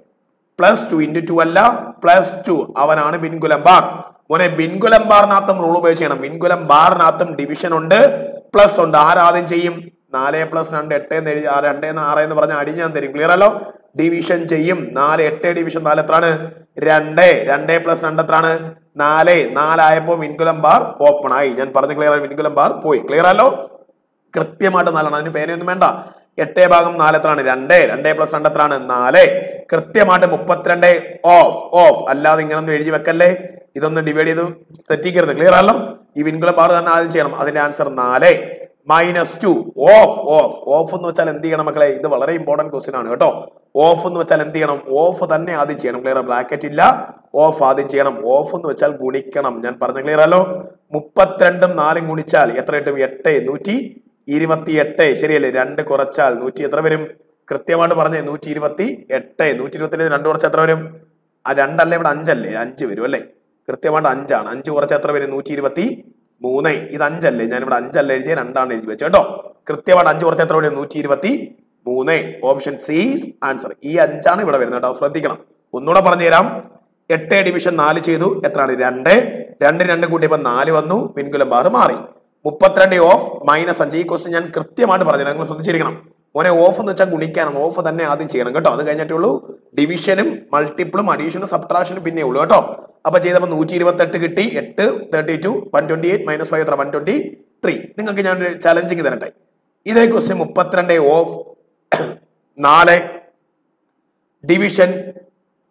S1: പ്ലസ് ടു ഇൻറ്റു ടു അല്ല പ്ലസ് ടു അവനാണ് ബിൻകുലം ബാർ മോനെ ബിൻകുലം ബാറിനകത്തും റൂൾ ഉപയോഗിച്ച് ചെയ്യണം ബിൻകുലം ബാറിനകത്തും ഡിവിഷൻ ഉണ്ട് പ്ലസ് ഉണ്ട് ആരാദ്യം ചെയ്യും നാല് പ്ലസ് രണ്ട് എട്ട് എന്ന് എഴുതി ആ രണ്ട് എന്ന് ആറ് എന്ന് പറഞ്ഞ അടി ഞാൻ തരും ക്ലിയർ അല്ലോ ഡിവിഷൻ ചെയ്യും നാല് എട്ട് ഡിവിഷൻ നാല് എത്രയാണ് രണ്ട് രണ്ട് പ്ലസ് രണ്ട് എത്രയാണ് നാല് നാലായപ്പോ വിൻകുലം ബാർ ഓപ്പൺ ആയി ഞാൻ പറഞ്ഞ ക്ലിയർ ആയി വിൻകുലം ബാർ പോയി ക്ലിയർ അല്ലോ കൃത്യമായിട്ട് നാലാണ് അതിന് പേരൊന്നും വേണ്ട എട്ടേ ഭാഗം നാല് എത്രയാണ് രണ്ട് രണ്ടേ പ്ലസ് രണ്ട് എത്രയാണ് നാല് കൃത്യമായിട്ട് മുപ്പത്തിരണ്ട് ഓഫ് ഓഫ് അല്ലാതെ ഇങ്ങനൊന്നും എഴുതി വെക്കല്ലേ ഇതൊന്ന് ഡിവൈഡ് ചെയ്ത് തെറ്റിക്കരുത് ക്ലിയർ ആണല്ലോ ഈ വിൻകുലം ബാർ തന്നെ ആദ്യം ചെയ്യണം അതിന്റെ ആൻസർ നാല് minus two of of of എന്ന് വെച്ചാൽ എന്ത് ചെയ്യണം മക്കളെ ഇത് വളരെ ഇമ്പോർട്ടന്റ് ക്വസ്റ്റ്യൻ ആണ് കേട്ടോ ഓഫ് എന്ന് വെച്ചാൽ എന്ത് ചെയ്യണം ഓഫ് തന്നെ ആദ്യം ചെയ്യണം ക്ലിയർ ബ്രാക്കറ്റ് ഇല്ല ഓഫ് ആദ്യം ചെയ്യണം ഓഫ് എന്ന് വെച്ചാൽ ഗുണിക്കണം ഞാൻ പറഞ്ഞ ക്ലിയർ അല്ലോ മുപ്പത്തിരണ്ടും നാലും ഗുണിച്ചാൽ എത്ര കിട്ടും എട്ട് നൂറ്റി ഇരുപത്തി എട്ട് ശരിയല്ലേ രണ്ട് കുറച്ചാൽ നൂറ്റി എത്ര വരും കൃത്യമായിട്ട് പറഞ്ഞേ നൂറ്റി ഇരുപത്തി എട്ട് നൂറ്റി ഇരുപത്തി രണ്ട് കുറച്ച് എത്ര വരും ആ രണ്ടല്ലേ ഇവിടെ അഞ്ചല്ലേ അഞ്ച് വരും അല്ലേ കൃത്യമായിട്ട് അഞ്ചാണ് അഞ്ച് കുറച്ച് എത്ര വരും നൂറ്റി ഇരുപത്തി മൂന്ന് ഇത് അഞ്ചല്ലേ ഞാൻ ഇവിടെ അഞ്ചല്ല എഴുതിയ രണ്ടാണ് എഴുതി വെച്ചത് കേട്ടോ കൃത്യമായിട്ട് അഞ്ച് കുറച്ച് എത്ര വരും നൂറ്റി ഇരുപത്തി മൂന്ന് ഓപ്ഷൻ സി ആൻസർ ഈ അഞ്ചാണ് ഇവിടെ വരുന്നത് കേട്ടോ ശ്രദ്ധിക്കണം ഒന്നുകൂടെ പറഞ്ഞു തരാം എട്ട് ഡിവിഷൻ നാല് ചെയ്തു എത്രയാണ് രണ്ട് രണ്ട് രണ്ട് കൂട്ടിയപ്പോൾ നാല് വന്നു പിൻകുലം ബാറ് മാറി മുപ്പത്തിരണ്ട് ഓഫ് മൈനസ് അഞ്ച് ഈ ക്വസ്റ്റ്യൻ ഞാൻ കൃത്യമായിട്ട് പറഞ്ഞു നിങ്ങൾ ശ്രദ്ധിച്ചിരിക്കണം മോനെ ഓഫ് എന്ന് വെച്ചാൽ ഗുണിക്കാനാണ് ഓഫ് തന്നെ ആദ്യം ചെയ്യണം കേട്ടോ അത് കഴിഞ്ഞിട്ടേ ഉള്ളൂ ഡിവിഷനും മൾട്ടിപ്പിളും അഡീഷനും സബ്ട്രാക്ഷനും പിന്നെ ഉള്ളൂ കേട്ടോ അപ്പൊ ചെയ്തപ്പോൾ നൂറ്റി ഇരുപത്തെട്ട് കിട്ടി എട്ട് thirty two one twenty eight minus five എത്ര വൺ ട്വന്റി ത്രീ നിങ്ങൾക്ക് ഞാൻ ഒരു ചലഞ്ചിങ് തരട്ടെ ഇതേ ക്വസ്റ്റ്യൻ മുപ്പത്തിരണ്ട് ഓഫ് നാല് ഡിവിഷൻ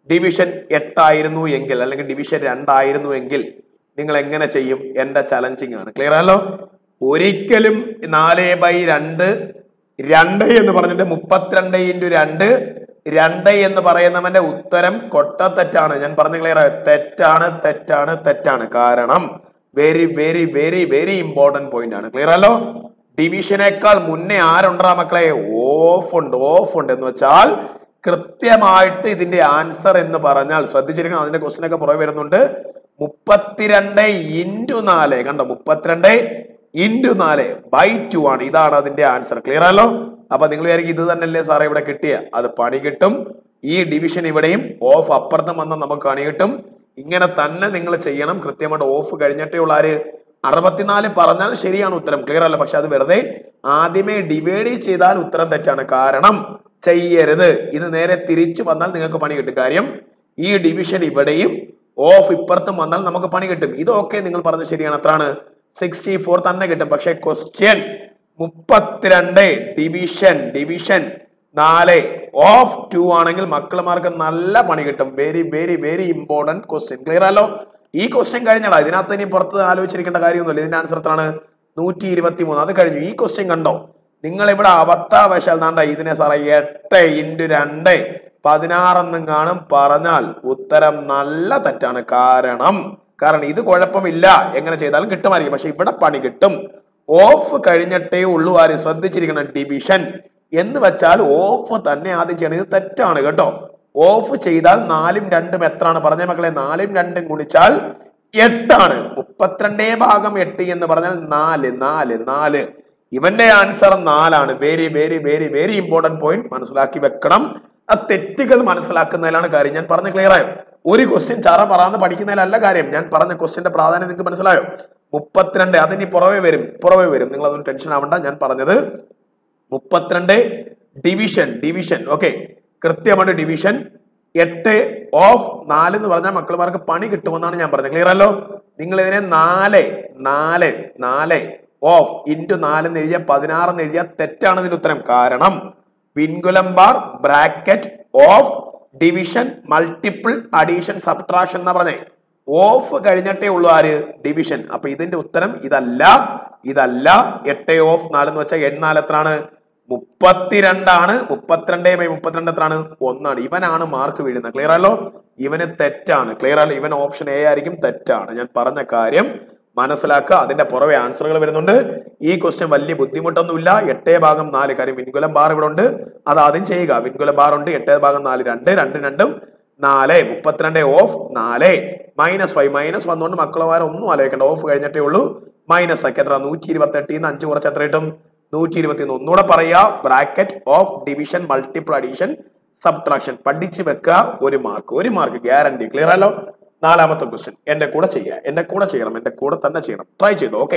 S1: ഡിവിഷൻ എട്ടായിരുന്നു എങ്കിൽ അല്ലെങ്കിൽ ഡിവിഷൻ രണ്ടായിരുന്നു എങ്കിൽ നിങ്ങൾ എങ്ങനെ ചെയ്യും എന്റെ ചലഞ്ചിങ് ആണ് ക്ലിയർ ആണല്ലോ ഒരിക്കലും നാല് ബൈ രണ്ട് രണ്ട് എന്ന് പറഞ്ഞിട്ട് മുപ്പത്തിരണ്ട് ഇൻറ്റു രണ്ട് രണ്ട് എന്ന് പറയുന്നവന്റെ ഉത്തരം കൊട്ടത്തെറ്റാണ് ഞാൻ പറഞ്ഞ ക്ലിയർ തെറ്റാണ് തെറ്റാണ് തെറ്റാണ് കാരണം very very very very important point ആണ് ക്ലിയർ അല്ലോ ഡിവിഷനേക്കാൾ മുന്നേ ആരുണ്ടാ മക്കളെ ഓഫ് ഉണ്ട് ഓഫ് ഉണ്ട് എന്ന് വെച്ചാൽ കൃത്യമായിട്ട് ഇതിന്റെ ആൻസർ എന്ന് പറഞ്ഞാൽ ശ്രദ്ധിച്ചിരിക്കണം അതിന്റെ ക്വസ്റ്റ്യൻ ഒക്കെ പുറകെ വരുന്നുണ്ട് മുപ്പത്തിരണ്ട് ഇൻറ്റു നാല് കണ്ടോ മുപ്പത്തിരണ്ട് ഇൻറ്റു നാല് ബൈ ടു ആണ് ഇതാണ് അതിന്റെ ആൻസർ ക്ലിയർ ആണല്ലോ അപ്പൊ നിങ്ങൾ വിചാരിക്കും ഇത് തന്നെയല്ലേ സാറേ ഇവിടെ കിട്ടിയ അത് പണി കിട്ടും ഈ ഡിവിഷൻ ഇവിടെയും ഓഫ് അപ്പുറത്തും വന്ന നമുക്ക് പണി കിട്ടും ഇങ്ങനെ തന്നെ നിങ്ങൾ ചെയ്യണം കൃത്യമായിട്ട് ഓഫ് കഴിഞ്ഞിട്ടേ ഉള്ള ആര് അറുപത്തിനാല് പറഞ്ഞാൽ ശരിയാണ് ഉത്തരം ക്ലിയർ അല്ല പക്ഷെ അത് വെറുതെ ആദ്യമേ ഡിവൈഡ് ചെയ്താൽ ഉത്തരം തെറ്റാണ് കാരണം ചെയ്യരുത് ഇത് നേരെ തിരിച്ചു വന്നാൽ നിങ്ങൾക്ക് പണി കിട്ടും കാര്യം ഈ ഡിവിഷൻ ഇവിടെയും ഓഫ് ഇപ്പുറത്തും വന്നാൽ നമുക്ക് പണി കിട്ടും ഇതൊക്കെ നിങ്ങൾ പറഞ്ഞത് ശരിയാണ് എത്രയാണ് സിക്സ്റ്റി ഫോർ തന്നെ കിട്ടും പക്ഷെ ക്വസ്റ്റ്യൻ മുപ്പത്തിരണ്ട് ഡിവിഷൻ ഡിവിഷൻ നാല് ഓഫ് ടു ആണെങ്കിൽ മക്കളുമാർക്ക് നല്ല പണി കിട്ടും very very very important question clear ആലോ ഈ ക്വസ്റ്റ്യൻ കഴിഞ്ഞാടാ ഇതിനകത്ത് ഇനി പുറത്ത് ആലോചിച്ചിരിക്കേണ്ട കാര്യമൊന്നുമില്ല ഇതിന്റെ ആൻസർ എത്രയാണ് നൂറ്റി ഇരുപത്തി മൂന്ന് അത് കഴിഞ്ഞു ഈ ക്വസ്റ്റ്യൻ കണ്ടോ നിങ്ങൾ ഇവിടെ അബദ്ധാവശാൽ നാണ്ട ഇതിനെ സാറേ എട്ട് ഇൻറ്റു രണ്ട് പതിനാറെന്നും കാണും പറഞ്ഞാൽ ഉത്തരം നല്ല തെറ്റാണ് കാരണം കാരണം ഇത് കുഴപ്പമില്ല എങ്ങനെ ചെയ്താലും കിട്ടുമായിരിക്കും പക്ഷെ ഇവിടെ പണി കിട്ടും ഓഫ് കഴിഞ്ഞിട്ടേ ഉള്ളൂ ആര് ശ്രദ്ധിച്ചിരിക്കണം ഡിവിഷൻ എന്ന് വെച്ചാൽ ഓഫ് തന്നെ ആദ്യം ചെയ്യണം ഇത് തെറ്റാണ് കേട്ടോ ഓഫ് ചെയ്താൽ നാലും രണ്ടും എത്രയാണ് പറഞ്ഞ മക്കളെ നാലും രണ്ടും ഗുണിച്ചാൽ എട്ടാണ് മുപ്പത്തിരണ്ടേ ഭാഗം എട്ട് എന്ന് പറഞ്ഞാൽ നാല് നാല് നാല് ഇവന്റെ ആൻസർ നാലാണ് very very very very important point മനസ്സിലാക്കി വെക്കണം ആ തെറ്റുകൾ മനസ്സിലാക്കുന്നതിലാണ് കാര്യം ഞാൻ പറഞ്ഞ ക്ലിയർ ആയോ ഒരു ക്വസ്റ്റ്യൻ ചറ പറന്ന് പഠിക്കുന്നതിലല്ല കാര്യം ഞാൻ പറഞ്ഞ ക്വസ്റ്റ്യന്റെ പ്രാധാന്യം നിങ്ങൾക്ക് മനസ്സിലായോ മുപ്പത്തിരണ്ട് അതിനി പുറവെ വരും പുറവെ വരും നിങ്ങൾ അതൊന്നും ടെൻഷൻ ആവണ്ട ഞാൻ പറഞ്ഞത് മുപ്പത്തിരണ്ട് ഡിവിഷൻ ഡിവിഷൻ ഓക്കെ കൃത്യമായിട്ട് ഡിവിഷൻ എട്ട് ഓഫ് നാല് എന്ന് പറഞ്ഞാൽ മക്കളുമാർക്ക് പണി കിട്ടുമെന്നാണ് ഞാൻ പറഞ്ഞത് ക്ലിയർ അല്ലോ നിങ്ങൾ ഇതിനെ നാല് നാല് നാല് ഓഫ് ഇൻറ്റു നാല് എന്ന് എഴുതിയ പതിനാറ് എന്ന് എഴുതിയ തെറ്റാണ് ഇതിന്റെ ഉത്തരം കാരണം vinculum bar bracket of division multiple addition subtraction എന്നാ പറഞ്ഞേ ഓഫ് കഴിഞ്ഞിട്ടേ ഉള്ളൂ ആര് ഡിവിഷൻ അപ്പൊ ഇതിന്റെ ഉത്തരം ഇതല്ല ഇതല്ല എട്ട് ഓഫ് നാല് എന്ന് വെച്ചാൽ എണ്ണാല് എത്രയാണ് മുപ്പത്തിരണ്ടാണ് മുപ്പത്തിരണ്ടേ ബൈ മുപ്പത്തിരണ്ട് എത്രയാണ് ഒന്നാണ് ഇവനാണ് മാർക്ക് വീഴുന്നത് ക്ലിയർ ആണല്ലോ ഇവന് തെറ്റാണ് ക്ലിയർ ആണല്ലോ ഇവൻ ഓപ്ഷൻ എ ആയിരിക്കും തെറ്റാണ് ഞാൻ പറഞ്ഞ കാര്യം മനസ്സിലാക്കുക അതിന്റെ പുറവെ ആൻസറുകൾ വരുന്നുണ്ട് ഈ ക്വസ്റ്റ്യൻ വലിയ ബുദ്ധിമുട്ടൊന്നുമില്ല എട്ടേ ഭാഗം നാല് കാര്യം വിൻകുലം ബാർ ഇവിടെ ഉണ്ട് അത് ആദ്യം ചെയ്യുക വിൻകുലം ബാർ ഉണ്ട് എട്ടേ ഭാഗം നാല് രണ്ട് രണ്ട് രണ്ടും നാല് മുപ്പത്തിരണ്ട് ഓഫ് നാല് മൈനസ് ഫൈവ് മൈനസ് വന്നുകൊണ്ട് മക്കളുമാരെ ഒന്നും ആലോചിക്കേണ്ട ഓഫ് കഴിഞ്ഞിട്ടേ ഉള്ളൂ മൈനസ് ഒക്കെ എത്ര നൂറ്റി ഇരുപത്തി എട്ടിന്ന് അഞ്ച് കുറച്ച് എത്ര കിട്ടും നൂറ്റി ഇരുപത്തി ഒന്ന് ഒന്നുകൂടെ പറയാ bracket of division multiple addition subtraction പഠിച്ചു വെക്കുക ഒരു മാർക്ക് ഒരു മാർക്ക് ഗ്യാരണ്ടി ക്ലിയർ ആലോ നാലാമത്തെ ക്വസ്റ്റ്യൻ എന്റെ കൂടെ ചെയ്യുക എന്റെ കൂടെ ചെയ്യണം എന്റെ കൂടെ തന്നെ ചെയ്യണം ട്രൈ ചെയ്തു ഓക്കെ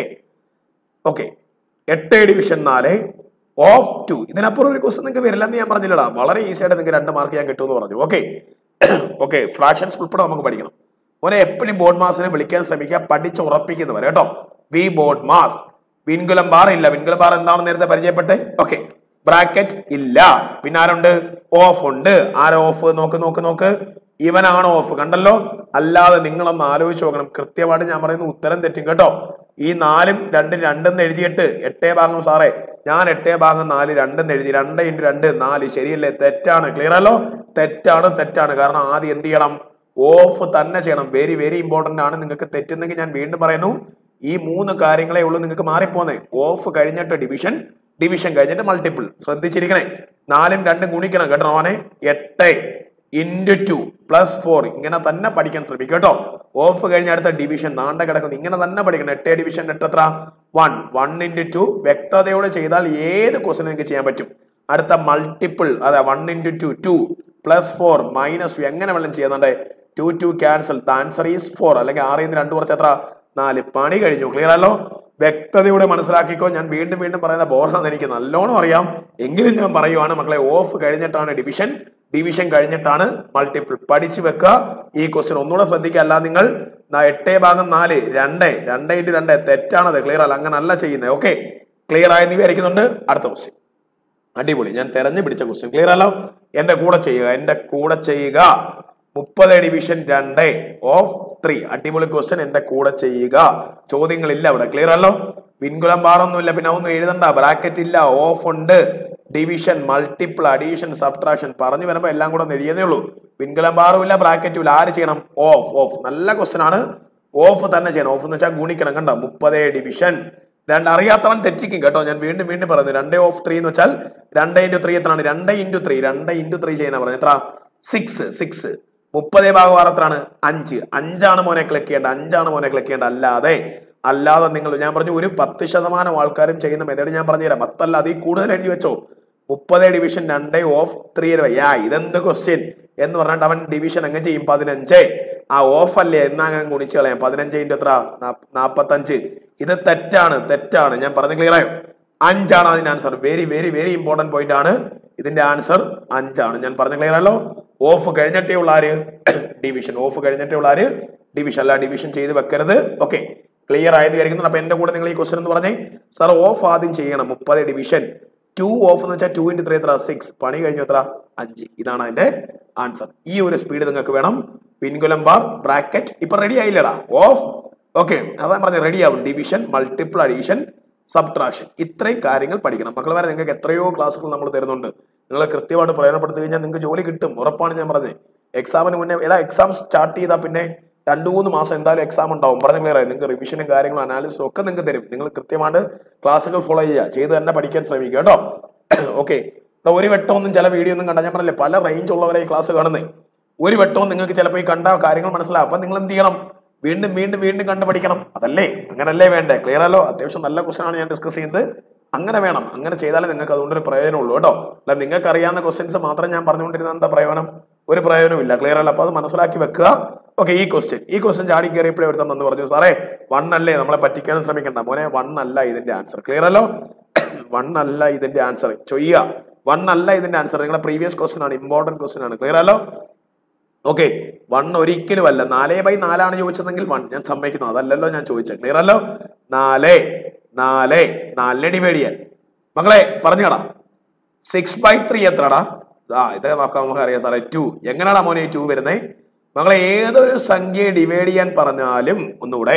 S1: ഓക്കെ എട്ട് ഡിവിഷൻ നാല് ഓഫ് ടു ഇതിനപ്പുറം ഒരു ക്വസ്റ്റ്യൻ നിങ്ങൾക്ക് വരില്ലെന്ന് ഞാൻ പറഞ്ഞില്ലടാ വളരെ ഈസി ആയിട്ട് നിങ്ങൾക്ക് രണ്ട് മാർക്ക് ഞാൻ കിട്ടുമെന്ന് പറഞ്ഞു ഓക്കെ ഓക്കെ ഫ്രാക്ഷൻസ് ഉൾപ്പെടെ നമുക്ക് പഠിക്കണം മോനെ എപ്പോഴും ബോർഡ് മാസിനെ വിളിക്കാൻ ശ്രമിക്കുക പഠിച്ച് ഉറപ്പിക്കുന്നവരെ കേട്ടോ V BODMAS vinculum bar ഇല്ല വിൻകുലം ബാർ എന്താണെന്ന് നേരത്തെ പരിചയപ്പെട്ടെ ഓക്കെ ബ്രാക്കറ്റ് ഇല്ല പിന്നെ ആരുണ്ട് ഓഫ് ഉണ്ട് ആരോ ഓഫ് നോക്ക് നോക്ക് നോക്ക് ഇവനാണ് ഓഫ് കണ്ടല്ലോ അല്ലാതെ നിങ്ങളൊന്ന് ആലോചിച്ച് നോക്കണം കൃത്യമായിട്ട് ഞാൻ പറയുന്ന ഉത്തരം തെറ്റും കേട്ടോ ഈ നാലും രണ്ടും രണ്ടെന്ന് എഴുതിയിട്ട് എട്ടേ ഭാഗം സാറേ ഞാൻ എട്ടേ ഭാഗം നാല് രണ്ടെന്ന് എഴുതി രണ്ട് ഇൻറ്റു രണ്ട് നാല് ശരിയല്ലേ തെറ്റാണ് ക്ലിയർ അല്ലോ തെറ്റാണ് തെറ്റാണ് കാരണം ആദ്യം എന്ത് ചെയ്യണം ഓഫ് തന്നെ ചെയ്യണം വെരി വെരി ഇമ്പോർട്ടന്റ് ആണ് നിങ്ങൾക്ക് തെറ്റുന്നെങ്കിൽ ഞാൻ വീണ്ടും പറയുന്നു ഈ മൂന്ന് കാര്യങ്ങളെ ഉള്ളൂ നിങ്ങൾക്ക് മാറിപ്പോന്നേ ഓഫ് കഴിഞ്ഞിട്ട് ഡിവിഷൻ ഡിവിഷൻ കഴിഞ്ഞിട്ട് മൾട്ടിപ്പിൾ ശ്രദ്ധിച്ചിരിക്കണേ നാലും രണ്ടും ഗുണിക്കണം കേട്ടോ മോനെ എട്ട് ഇൻറ്റു ടു പ്ലസ് ഫോർ ഇങ്ങനെ തന്നെ പഠിക്കാൻ ശ്രമിക്കുക കേട്ടോ ഓഫ് കഴിഞ്ഞ അടുത്ത ഡിവിഷൻ നാണ്ട കിടക്കുന്നു ഇങ്ങനെ തന്നെ പഠിക്കണം എട്ട് ഡിവിഷൻ എട്ട് എത്ര വൺ വൺ ഇൻറ്റു ടു വ്യക്തതയോടെ ചെയ്താൽ ഏത് ക്വസ്റ്റൻ നിങ്ങൾക്ക് ചെയ്യാൻ പറ്റും അടുത്ത മൾട്ടിപ്പിൾ അതെ one into two two plus four minus two എങ്ങനെ വെള്ളം ചെയ്യുന്നുണ്ട് two two cancel the answer is four അല്ലെങ്കിൽ ആറിൽ നിന്ന് രണ്ട് കുറച്ച് എത്ര നാല് പണി കഴിഞ്ഞു ക്ലിയർ അല്ലോ വ്യക്തതയോടെ മനസ്സിലാക്കിക്കോ ഞാൻ വീണ്ടും വീണ്ടും പറയുന്ന ബോറാന്ന് എനിക്ക് നല്ലോണം അറിയാം എങ്കിലും ഞാൻ പറയുവാണ് മക്കളെ ഓഫ് കഴിഞ്ഞിട്ടാണ് ഡിവിഷൻ ഡിവിഷൻ കഴിഞ്ഞിട്ടാണ് മൾട്ടിപ്പിൾ പഠിച്ചു വെക്കുക ഈ ക്വസ്റ്റ്യൻ ഒന്നുകൂടെ ശ്രദ്ധിക്കുക അല്ല നിങ്ങൾ ന- എട്ടേ ഭാഗം നാല് രണ്ട് രണ്ട് ഇൻറ്റു രണ്ട് തെറ്റാണത് ക്ലിയർ അല്ല അങ്ങനെ അല്ല ചെയ്യുന്നത് ഓക്കെ ക്ലിയർ ആയെന്ന് വിചാരിക്കുന്നുണ്ട് അടുത്ത ക്വസ്റ്റ്യൻ അടിപൊളി ഞാൻ തെരഞ്ഞു പിടിച്ച ക്വസ്റ്റ്യൻ ക്ലിയർ അല്ലോ എന്റെ കൂടെ ചെയ്യുക എന്റെ കൂടെ ചെയ്യുക മുപ്പത് ഡിവിഷൻ രണ്ട് ഓഫ് ത്രീ അടിപൊളി ക്വസ്റ്റ്യൻ എന്റെ കൂടെ ചെയ്യുക ചോദ്യങ്ങളില്ല അവിടെ ക്ലിയർ അല്ലോ പിൻകുലം പാറൊന്നുമില്ല പിന്നെ ഒന്നും എഴുതണ്ട ബ്രാക്കറ്റ് ഇല്ല ഓഫ് ഉണ്ട് ഡിവിഷൻ മൾട്ടിപ്പിൾ അഡീഷൻ സബ്ട്രാക്ഷൻ പറഞ്ഞു വരുമ്പോൾ എല്ലാം കൂടെ ഒന്ന് എഴുതിയതേ ഉള്ളൂ പിൻകുലം ബാറും ഇല്ല ബ്രാക്കറ്റും ഇല്ല ആര് ചെയ്യണം ഓഫ് ഓഫ് നല്ല ക്വസ്റ്റ്യൻ ആണ് ഓഫ് തന്നെ ചെയ്യണം ഓഫ് എന്ന് വെച്ചാൽ ഗുണിക്കണം കണ്ടോ മുപ്പതേ ഡിവിഷൻ രണ്ട് അറിയാത്തവൻ തെറ്റിക്കും കേട്ടോ ഞാൻ വീണ്ടും വീണ്ടും പറയുന്നു രണ്ട് ഓഫ് ത്രീ എന്ന് വെച്ചാൽ രണ്ട് ഇൻറ്റു ത്രീ എത്രയാണ് രണ്ട് ഇൻറ്റു ത്രീ രണ്ട് ഇൻറ്റു ത്രീ ചെയ്യുന്ന പറഞ്ഞത് എത്ര സിക്സ് സിക്സ് മുപ്പതേ ഭാഗം എത്രയാണ് അഞ്ച് അഞ്ചാണ് മോനെ ക്ലിക്ക് ചെയ്യേണ്ടത് അഞ്ചാണ് മോനെ ക്ലിക്ക് ചെയ്യേണ്ടത് അല്ലാതെ അല്ലാതെ നിങ്ങൾ ഞാൻ പറഞ്ഞു ഒരു പത്ത് ശതമാനം ആൾക്കാരും ചെയ്യുന്ന മെത്തേഡ് ഞാൻ പറഞ്ഞുതരാം പത്തല്ല അതിൽ കൂടുതൽ എഴുതി വെച്ചോ മുപ്പത് ഡിവിഷൻ രണ്ട് ഓഫ് ത്രീ യാ ഇതെന്ത് ക്വസ്റ്റ്യൻ എന്ന് പറഞ്ഞിട്ട് അവൻ ഡിവിഷൻ അങ്ങ് ചെയ്യും പതിനഞ്ച് ആ ഓഫ് അല്ലേ എന്നാ അങ്ങ് ഗുണിച്ച് കളയാം പതിനഞ്ച് ഇൻറ്റു എത്ര നാ- നാപ്പത്തഞ്ച് ഇത് തെറ്റാണ് തെറ്റാണ് ഞാൻ പറഞ്ഞ ക്ലിയർ ആയോ അഞ്ചാണ് അതിന്റെ answer very very very important point ആണ് ഇതിന്റെ ആൻസർ അഞ്ചാണ് ഞാൻ പറഞ്ഞ ക്ലിയർ ആണല്ലോ ഓഫ് കഴിഞ്ഞിട്ടേ ഉള്ള ആര് ഡിവിഷൻ ഓഫ് കഴിഞ്ഞിട്ടേ ഉള്ള ആര് ഡിവിഷൻ അല്ല ഡിവിഷൻ ചെയ്ത് വെക്കരുത് ഓക്കെ ക്ലിയർ ആയത് വിചാരിക്കുന്നു അപ്പൊ എന്റെ കൂടെ നിങ്ങൾ ഈ ക്വസ്റ്റൻ എന്ന് പറഞ്ഞേ സാർ ഓഫ് ആദ്യം ചെയ്യണം മുപ്പത് ഡിവിഷൻ ടു ഓഫ് എന്ന് വെച്ചാൽ ടു ഇൻറ്റു ത്രീ എത്ര സിക്സ് പണി കഴിഞ്ഞു എത്ര അഞ്ച് ഇതാണ് അതിന്റെ ആൻസർ ഈ ഒരു സ്പീഡ് നിങ്ങൾക്ക് വേണം പിൻകുലം ബാർ ബ്രാക്കറ്റ് ഇപ്പൊ റെഡി ആയില്ലടാ ഓഫ് ഓക്കെ അതാ പറഞ്ഞത് റെഡി ആവും ഡിവിഷൻ മൾട്ടിപ്പിൾ അഡീഷൻ സബ്ട്രാക്ഷൻ ഇത്രയും കാര്യങ്ങൾ പഠിക്കണം മക്കൾ വരെ നിങ്ങൾക്ക് എത്രയോ ക്ലാസ്സുകൾ നമ്മൾ തരുന്നുണ്ട് നിങ്ങൾ കൃത്യമായിട്ട് പ്രയോജനപ്പെടുത്തി കഴിഞ്ഞാൽ നിങ്ങൾക്ക് ജോലി കിട്ടും ഉറപ്പാണ് ഞാൻ പറഞ്ഞത് എക്സാമിന് മുന്നേ എടാ എക്സാം സ്റ്റാർട്ട് ചെയ്താൽ പിന്നെ രണ്ടു മൂന്ന് മാസം എന്തായാലും എക്സാം ഉണ്ടാവും പറഞ്ഞ ക്ലിയർ ആയി നിങ്ങൾക്ക് റിവിഷനും കാര്യങ്ങളും അനാലിസിസും ഒക്കെ നിങ്ങൾക്ക് തരും നിങ്ങൾ കൃത്യമായിട്ട് ക്ലാസ്സുകൾ ഫോളോ ചെയ്യുക ചെയ്ത് തന്നെ പഠിക്കാൻ ശ്രമിക്കുക കേട്ടോ ഓക്കെ ഒരു വെട്ടമൊന്നും ചില വീഡിയോ ഒന്നും കണ്ടാൽ ഞാൻ പറഞ്ഞില്ലേ പല റേഞ്ച് ഉള്ളവരെ ഈ ക്ലാസ് കാണുന്നത് ഒരു വെട്ടവും നിങ്ങൾക്ക് ചിലപ്പോൾ ഈ കണ്ട കാര്യങ്ങൾ മനസ്സിലാവും അപ്പൊ നിങ്ങൾ എന്ത് ചെയ്യണം വീണ്ടും വീണ്ടും വീണ്ടും കണ്ടു പഠിക്കണം അതല്ലേ അങ്ങനല്ലേ വേണ്ടേ ക്ലിയർ അല്ലോ അത്യാവശ്യം നല്ല ക്വസ്റ്റൻ ആണ് ഞാൻ ഡിസ്കസ് ചെയ്യുന്നത് അങ്ങനെ വേണം അങ്ങനെ ചെയ്താലേ നിങ്ങൾക്ക് അതുകൊണ്ടൊരു പ്രയോജനമുള്ളൂ കേട്ടോ അല്ല നിങ്ങൾക്ക് അറിയാവുന്ന ക്വസ്റ്റ്യൻസ് മാത്രം ഞാൻ പറഞ്ഞുകൊണ്ടിരുന്ന എന്താ പ്രയോജനം ഒരു പ്രയോജനമില്ല ക്ലിയർ അല്ല അപ്പൊ അത് മനസ്സിലാക്കി വെക്കുക ഓക്കെ ഈ ക്വസ്റ്റ്യൻ ഈ ക്വസ്റ്റ്യൻ ചാടി കയറിയപ്പോഴേ ഒരുത്തം എന്ന് പറഞ്ഞു സാറേ വൺ അല്ലേ നമ്മളെ പറ്റിക്കാനും ശ്രമിക്കണ്ട മോനെ വൺ അല്ല ഇതിന്റെ ആൻസർ ക്ലിയർ അല്ലോ വൺ അല്ല ഇതിന്റെ ആൻസർ ചൊയ്യുക വൺ അല്ല ഇതിന്റെ ആൻസർ നിങ്ങളുടെ പ്രീവിയസ് ക്വസ്റ്റ്യൻ ആണ് ഇമ്പോർട്ടന്റ് ക്വസ്റ്റ്യൻ ആണ് ക്ലിയർ അല്ലോ ഓക്കെ വൺ ഒരിക്കലും അല്ല നാലേ ബൈ നാലാണ് ചോദിച്ചതെങ്കിൽ വൺ ഞാൻ സമ്മതിക്കുന്നു അതല്ലല്ലോ ഞാൻ ചോദിച്ചത് ക്ലിയർ അല്ലോ നാല് നാല് നാലിനെ ഡിവൈഡ് ചെയ്യാൻ മക്കളെ പറഞ്ഞുകടാ സിക്സ് ബൈ ത്രീ എത്രടാ ആ ഇതൊക്കെ നോക്കാം നമുക്ക് അറിയാം സാറേ ടു എങ്ങനെയാടാ മോനെ ടു വരുന്നേ മക്കളെ ഏതൊരു സംഖ്യയെ ഡിവൈഡ് ചെയ്യാൻ പറഞ്ഞാലും ഒന്നുകൂടെ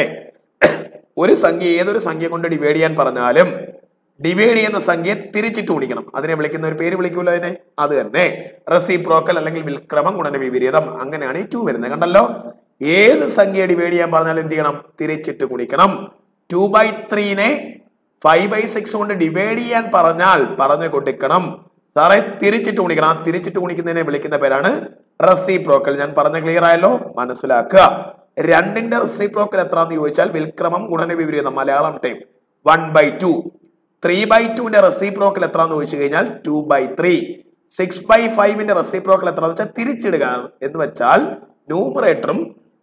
S1: ഒരു സംഖ്യ ഏതൊരു സംഖ്യ കൊണ്ട് ഡിവൈഡ് ചെയ്യാൻ പറഞ്ഞാലും ഡിവൈഡ് ചെയ്യുന്ന സംഖ്യയെ തിരിച്ചിട്ട് ഗുണിക്കണം അതിനെ വിളിക്കുന്ന ഒരു പേര് വിളിക്കൂല അതിനെ അത് തന്നെ റെസിപ്രോക്കൽ അല്ലെങ്കിൽ വിൽക്രമം ഗുണന വിപരീതം അങ്ങനെയാണ് ഈ ടു വരുന്നത് കണ്ടല്ലോ ഏത് സംഖ്യ ഡിവൈഡ് ചെയ്യാൻ പറഞ്ഞാലും എന്ത് ചെയ്യണം തിരിച്ചിട്ട് ഗുണിക്കണം ടു ബൈ ത്രീനെ ഫൈവ് ബൈ സിക്സ് കൊണ്ട് ഡിവൈഡ് ചെയ്യാൻ പറഞ്ഞാൽ പറഞ്ഞു കൊടുക്കണം സാറേ തിരിച്ചിട്ട് ഗുണിക്കണം ആ തിരിച്ചിട്ട് ഗുണിക്കുന്നതിനെ വിളിക്കുന്ന പേരാണ് റെസിപ്രോക്കൽ ഞാൻ പറഞ്ഞ ക്ലിയർ ആയല്ലോ മനസ്സിലാക്കുക രണ്ടിന്റെ റെസിപ്രോക്കൽ എത്രാന്ന് ചോദിച്ചാൽ വിൽക്രമം ഗുണന വിപരീതം Malayalam time one by two three by ടുവിന്റെ റെസിപ്രോക്കൽ എത്രാന്ന് ചോദിച്ചു കഴിഞ്ഞാൽ two by three six by ഫൈവിന്റെ റെസിപ്രോക്കൽ എത്രാന്ന് വെച്ചാൽ തിരിച്ചിടുക എന്ന് വെച്ചാൽ ന്യൂമറേറ്ററും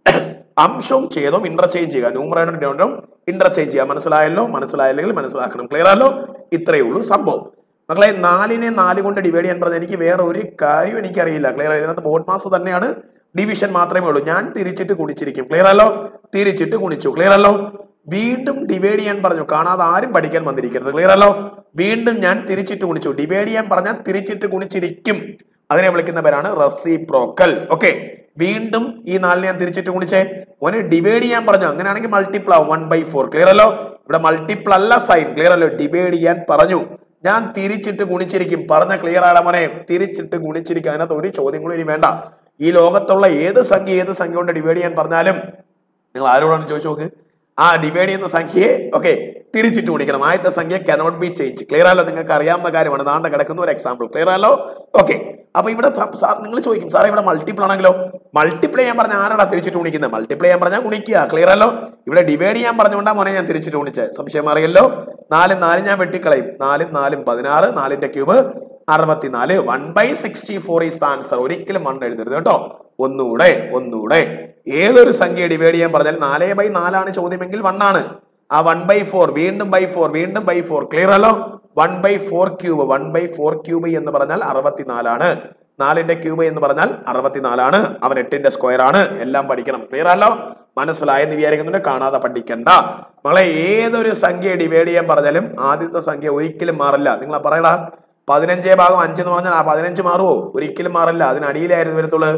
S1: അംശവും ചെയ്തും ഇന്റർചേഞ്ച് ചെയ്യുക ന്യൂമറേറ്ററും ഡിനോമിനേറ്ററും ഇന്റർചേഞ്ച് ചെയ്യുക മനസ്സിലായല്ലോ മനസ്സിലായില്ലെങ്കിൽ മനസ്സിലാക്കണം ക്ലിയർ ആയല്ലോ ഇത്രയേ ഉള്ളൂ സംഭവം മക്കളെ നാലിനെ നാല് കൊണ്ട് ഡിവൈഡ് ചെയ്യാൻ പറഞ്ഞാൽ എനിക്ക് വേറെ ഒരു കാര്യം എനിക്കറിയില്ല ക്ലിയർ ഇതിനകത്ത് ബോർഡ് മാസം തന്നെയാണ് ഡിവിഷൻ മാത്രമേ ഉള്ളൂ ഞാൻ തിരിച്ചിട്ട് ഗുണിച്ചിരിക്കും ക്ലിയർ അല്ലോ തിരിച്ചിട്ട് ഗുണിച്ചു ക്ലിയർ അല്ലോ വീണ്ടും ഡിവൈഡ് ചെയ്യാൻ പറഞ്ഞു കാണാതെ ആരും പഠിക്കാൻ വന്നിരിക്കരുത് ക്ലിയർ അല്ലോ വീണ്ടും ഞാൻ തിരിച്ചിട്ട് ഗുണിച്ചു ഡിവൈഡ് ചെയ്യാൻ പറഞ്ഞാൽ തിരിച്ചിട്ട് ഗുണിച്ചിരിക്കും അതിനെ വിളിക്കുന്ന പേരാണ് റെസിപ്രോക്കൽ ഓക്കെ വീണ്ടും ഈ നാലിനെ ഞാൻ തിരിച്ചിട്ട് ഗുണിച്ചേ മോനെ ഡിവൈഡ് ചെയ്യാൻ പറഞ്ഞു അങ്ങനെയാണെങ്കിൽ മൾട്ടിപ്പിൾ ആവും വൺ ബൈ ഫോർ ക്ലിയർ അല്ലോ ഇവിടെ മൾട്ടിപ്പിൾ അല്ല സൈൻ ക്ലിയർ അല്ലോ ഡിവൈഡ് ചെയ്യാൻ പറഞ്ഞു ഞാൻ തിരിച്ചിട്ട് ഗുണിച്ചിരിക്കും പറഞ്ഞ ക്ലിയർ ആടാ മോനെ തിരിച്ചിട്ട് ഗുണിച്ചിരിക്കും അതിനകത്ത് ഒരു ചോദ്യങ്ങളും ഇനി വേണ്ട ഈ ലോകത്തുള്ള ഏത് സംഖ്യ ഏത് സംഖ്യ കൊണ്ട് ഡിവൈഡ് ചെയ്യാൻ പറഞ്ഞാലും നിങ്ങൾ ആരോടാണ് ചോദിച്ചു നോക്ക് ആ ഡിവൈഡ് ചെയ്യുന്ന സംഖ്യയെ ഓക്കെ തിരിച്ചിട്ട് ഗുണിക്കണം ആദ്യത്തെ സംഖ്യ കനോട്ട് ബി ചേഞ്ച് ക്ലിയർ ആണല്ലോ നിങ്ങൾക്ക് അറിയാവുന്ന കാര്യമാണ് നാണ്ട കിടക്കുന്ന ഒരു എക്സാമ്പിൾ ക്ലിയർ ആണല്ലോ ഓക്കെ അപ്പൊ ഇവിടെ സാർ നിങ്ങൾ ചോദിക്കും സാറേ ഇവിടെ മൾട്ടിപ്പിൾ ആണെങ്കിലോ മൾട്ടിപ്ലൈ ചെയ്യാൻ പറഞ്ഞ ആരാടാ തിരിച്ചിട്ട് ഗുണിക്കുന്നത് മൾട്ടിപ്ലൈ ചെയ്യാൻ പറഞ്ഞാൽ ഗുണിക്കുക ക്ലിയർ അല്ലോ ഇവിടെ ഡിവൈഡ് ചെയ്യാൻ പറഞ്ഞുകൊണ്ടാ മോനെ ഞാൻ തിരിച്ചിട്ട് ഗുണിച്ചത് സംശയം അറിയല്ലോ നാലും നാലും ഞാൻ വെട്ടിക്കളയും നാലും നാലും പതിനാറ് നാലിന്റെ ക്യൂബ് അറുപത്തിനാല് one by sixty four is the answer ഒരിക്കലും വൺ എഴുതരുത് കേട്ടോ ഒന്നുകൂടെ ഒന്നുകൂടെ ഏതൊരു സംഖ്യ ഡിവൈഡ് ചെയ്യാൻ പറഞ്ഞാൽ നാല് ബൈ നാലാണ് ചോദ്യമെങ്കിൽ വൺ ആണ് ആ വൺ ബൈ ഫോർ വീണ്ടും ബൈ ഫോർ വീണ്ടും ബൈ ഫോർ ക്ലിയർ അല്ലോ one by four cube one by four cube എന്ന് പറഞ്ഞാൽ അറുപത്തിനാലാണ് നാലിന്റെ ക്യൂബ് എന്ന് പറഞ്ഞാൽ അറുപത്തിനാലാണ് അവൻ എട്ടിന്റെ സ്ക്വയർ ആണ് എല്ലാം പഠിക്കണം ക്ലിയർ അല്ലോ മനസ്സിലായെന്ന് വിചാരിക്കുന്നുണ്ട് കാണാതെ പഠിക്കണ്ട നമ്മളെ ഏതൊരു സംഖ്യ ഡിവൈഡ് ചെയ്യാൻ പറഞ്ഞാലും ആദ്യത്തെ സംഖ്യ ഒരിക്കലും മാറില്ല നിങ്ങൾ പറയടാ പതിനഞ്ചേ ഭാഗം അഞ്ച് എന്ന് പറഞ്ഞാൽ ആ പതിനഞ്ച് മാറുമോ ഒരിക്കലും മാറില്ല അതിനടിയിലായിരുന്നു വരത്തുള്ളൂ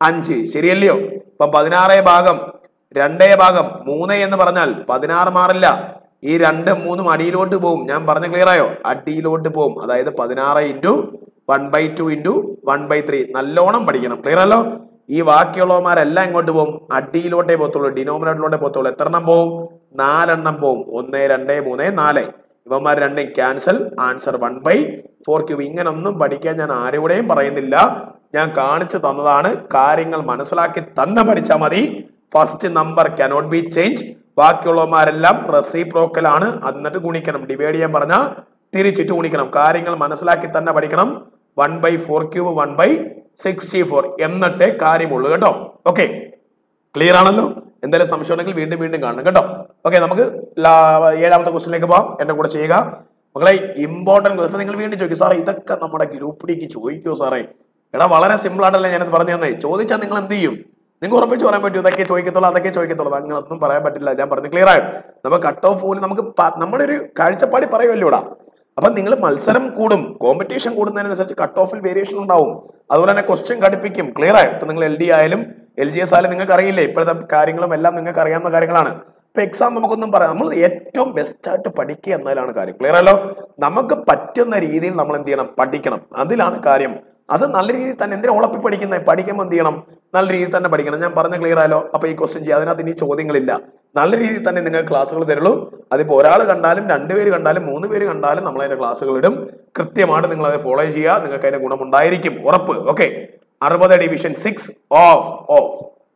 S1: അഞ്ച് ശരിയല്ലയോ ഇപ്പൊ പതിനാറ് ഭാഗം രണ്ടേ ഭാഗം മൂന്ന് എന്ന് പറഞ്ഞാൽ പതിനാറ് മാറില്ല ഈ രണ്ടും മൂന്നും അടിയിലോട്ട് പോകും ഞാൻ പറഞ്ഞ ക്ലിയർ ആയോ അടിയിലോട്ട് പോകും അതായത് പതിനാറ് into one by two into one by three നല്ലോണം പഠിക്കണം ക്ലിയർ അല്ലോ ഈ ബാക്കിയുള്ളവന്മാരെല്ലാം ഇങ്ങോട്ട് പോകും അടിയിലോട്ടേ പോകത്തുള്ളൂ ഡിനോമിനേറ്ററിലോട്ടേ പോകത്തുള്ളൂ എത്ര എണ്ണം പോവും നാലെണ്ണം പോവും ഒന്ന് രണ്ട് മൂന്ന് നാല് ഇവന്മാർ രണ്ടും cancel answer one by four cube ഇങ്ങനൊന്നും പഠിക്കാൻ ഞാൻ ആരോടെയും പറയുന്നില്ല ഞാൻ കാണിച്ചു തന്നതാണ് കാര്യങ്ങൾ മനസ്സിലാക്കി തന്നെ പഠിച്ചാൽ മതി first number cannot be change ബാക്കിയുള്ളവന്മാരെല്ലാം റെസിപ്രോക്കൽ ആണ് എന്നിട്ട് ഗുണിക്കണം ഡിവൈഡ് ചെയ്യാൻ പറഞ്ഞാൽ തിരിച്ചിട്ട് ഗുണിക്കണം കാര്യങ്ങൾ മനസ്സിലാക്കി തന്നെ പഠിക്കണം one by four cube one by sixty four എന്നിട്ടേ കാര്യമുള്ളൂ കേട്ടോ ഓക്കെ ക്ലിയർ ആണല്ലോ എന്തെങ്കിലും സംശയം ഉണ്ടെങ്കിൽ വീണ്ടും വീണ്ടും കാണണം കേട്ടോ ഓക്കെ നമുക്ക് ലാ- ഏഴാമത്തെ ക്വസ്റ്റിനിലേക്ക് പോവാം എന്റെ കൂടെ ചെയ്യുക മക്കളെ ഇമ്പോർട്ടന്റ് ക്വസ്റ്റൻ നിങ്ങൾ വീണ്ടും ചോദിക്കും സാറേ ഇതൊക്കെ നമ്മുടെ ഗ്രൂപ്പ് ഡിക്ക് ചോദിക്കൂ സാറേ എടാ വളരെ സിമ്പിൾ ആയിട്ടല്ലേ ഞാനത് പറഞ്ഞു തന്നെ ചോദിച്ചാൽ നിങ്ങൾ എന്ത് ചെയ്യും നിങ്ങൾക്ക് ഉറപ്പിച്ച് പറയാൻ പറ്റും ഇതൊക്കെ ചോദിക്കത്തുള്ളൂ അതൊക്കെ ചോദിക്കത്തുള്ളൂ അങ്ങനൊന്നും പറയാൻ പറ്റില്ല ഞാൻ പറഞ്ഞു ക്ലിയർ ആയോ നമുക്ക് കട്ട് ഓഫ് പോലും നമുക്ക് പ- നമ്മുടെ ഒരു കാഴ്ചപ്പാടി പറയുമല്ലോ ഇവിടെ അപ്പൊ നിങ്ങൾ മത്സരം കൂടും കോമ്പറ്റീഷൻ കൂടുന്നതിനനുസരിച്ച് കട്ട് ഓഫിൽ വേരിയേഷൻ ഉണ്ടാവും അതുപോലെ തന്നെ ക്വസ്റ്റ്യൻ ഘടിപ്പിക്കും ക്ലിയർ ആയോ ഇപ്പൊ നിങ്ങൾ എൽ ഡി ആയാലും എൽ ജി എസ് ആയാലും നിങ്ങൾക്ക് അറിയില്ലേ ഇപ്പോഴത്തെ കാര്യങ്ങളും എല്ലാം നിങ്ങൾക്ക് അറിയാവുന്ന കാര്യങ്ങളാണ് ഇപ്പൊ എക്സാം നമുക്കൊന്നും പറയാം നമ്മൾ ഏറ്റവും ബെസ്റ്റ് ആയിട്ട് പഠിക്കുക എന്നതിലാണ് കാര്യം ക്ലിയർ അല്ലോ നമുക്ക് പറ്റുന്ന രീതിയിൽ നമ്മൾ എന്ത് ചെയ്യണം പഠിക്കണം അതിലാണ് കാര്യം അത് നല്ല രീതിയിൽ തന്നെ എന്തിനാ ഉളപ്പി പഠിക്കുന്നത് പഠിക്കുമ്പോൾ എന്ത് ചെയ്യണം നല്ല രീതിയിൽ തന്നെ പഠിക്കണം ഞാൻ പറഞ്ഞ ക്ലിയർ ആയാലോ അപ്പൊ ഈ ക്വസ്റ്റ്യൻ ചെയ്യാം അതിനകത്ത് ഇനി ചോദ്യങ്ങളില്ല നല്ല രീതിയിൽ തന്നെ നിങ്ങൾ ക്ലാസ്സുകൾ തരുള്ളൂ അതിപ്പോ ഒരാൾ കണ്ടാലും രണ്ടുപേര് കണ്ടാലും മൂന്ന് പേര് കണ്ടാലും നമ്മൾ അതിന്റെ ക്ലാസ്സുകൾ ഇടും കൃത്യമായിട്ട് നിങ്ങൾ അത് ഫോളോ ചെയ്യുക നിങ്ങൾക്ക് അതിന്റെ ഗുണമുണ്ടായിരിക്കും ഉറപ്പ് ഓക്കെ അറുപത് ഡിവിഷൻ സിക്സ് ഓഫ് ഓഫ്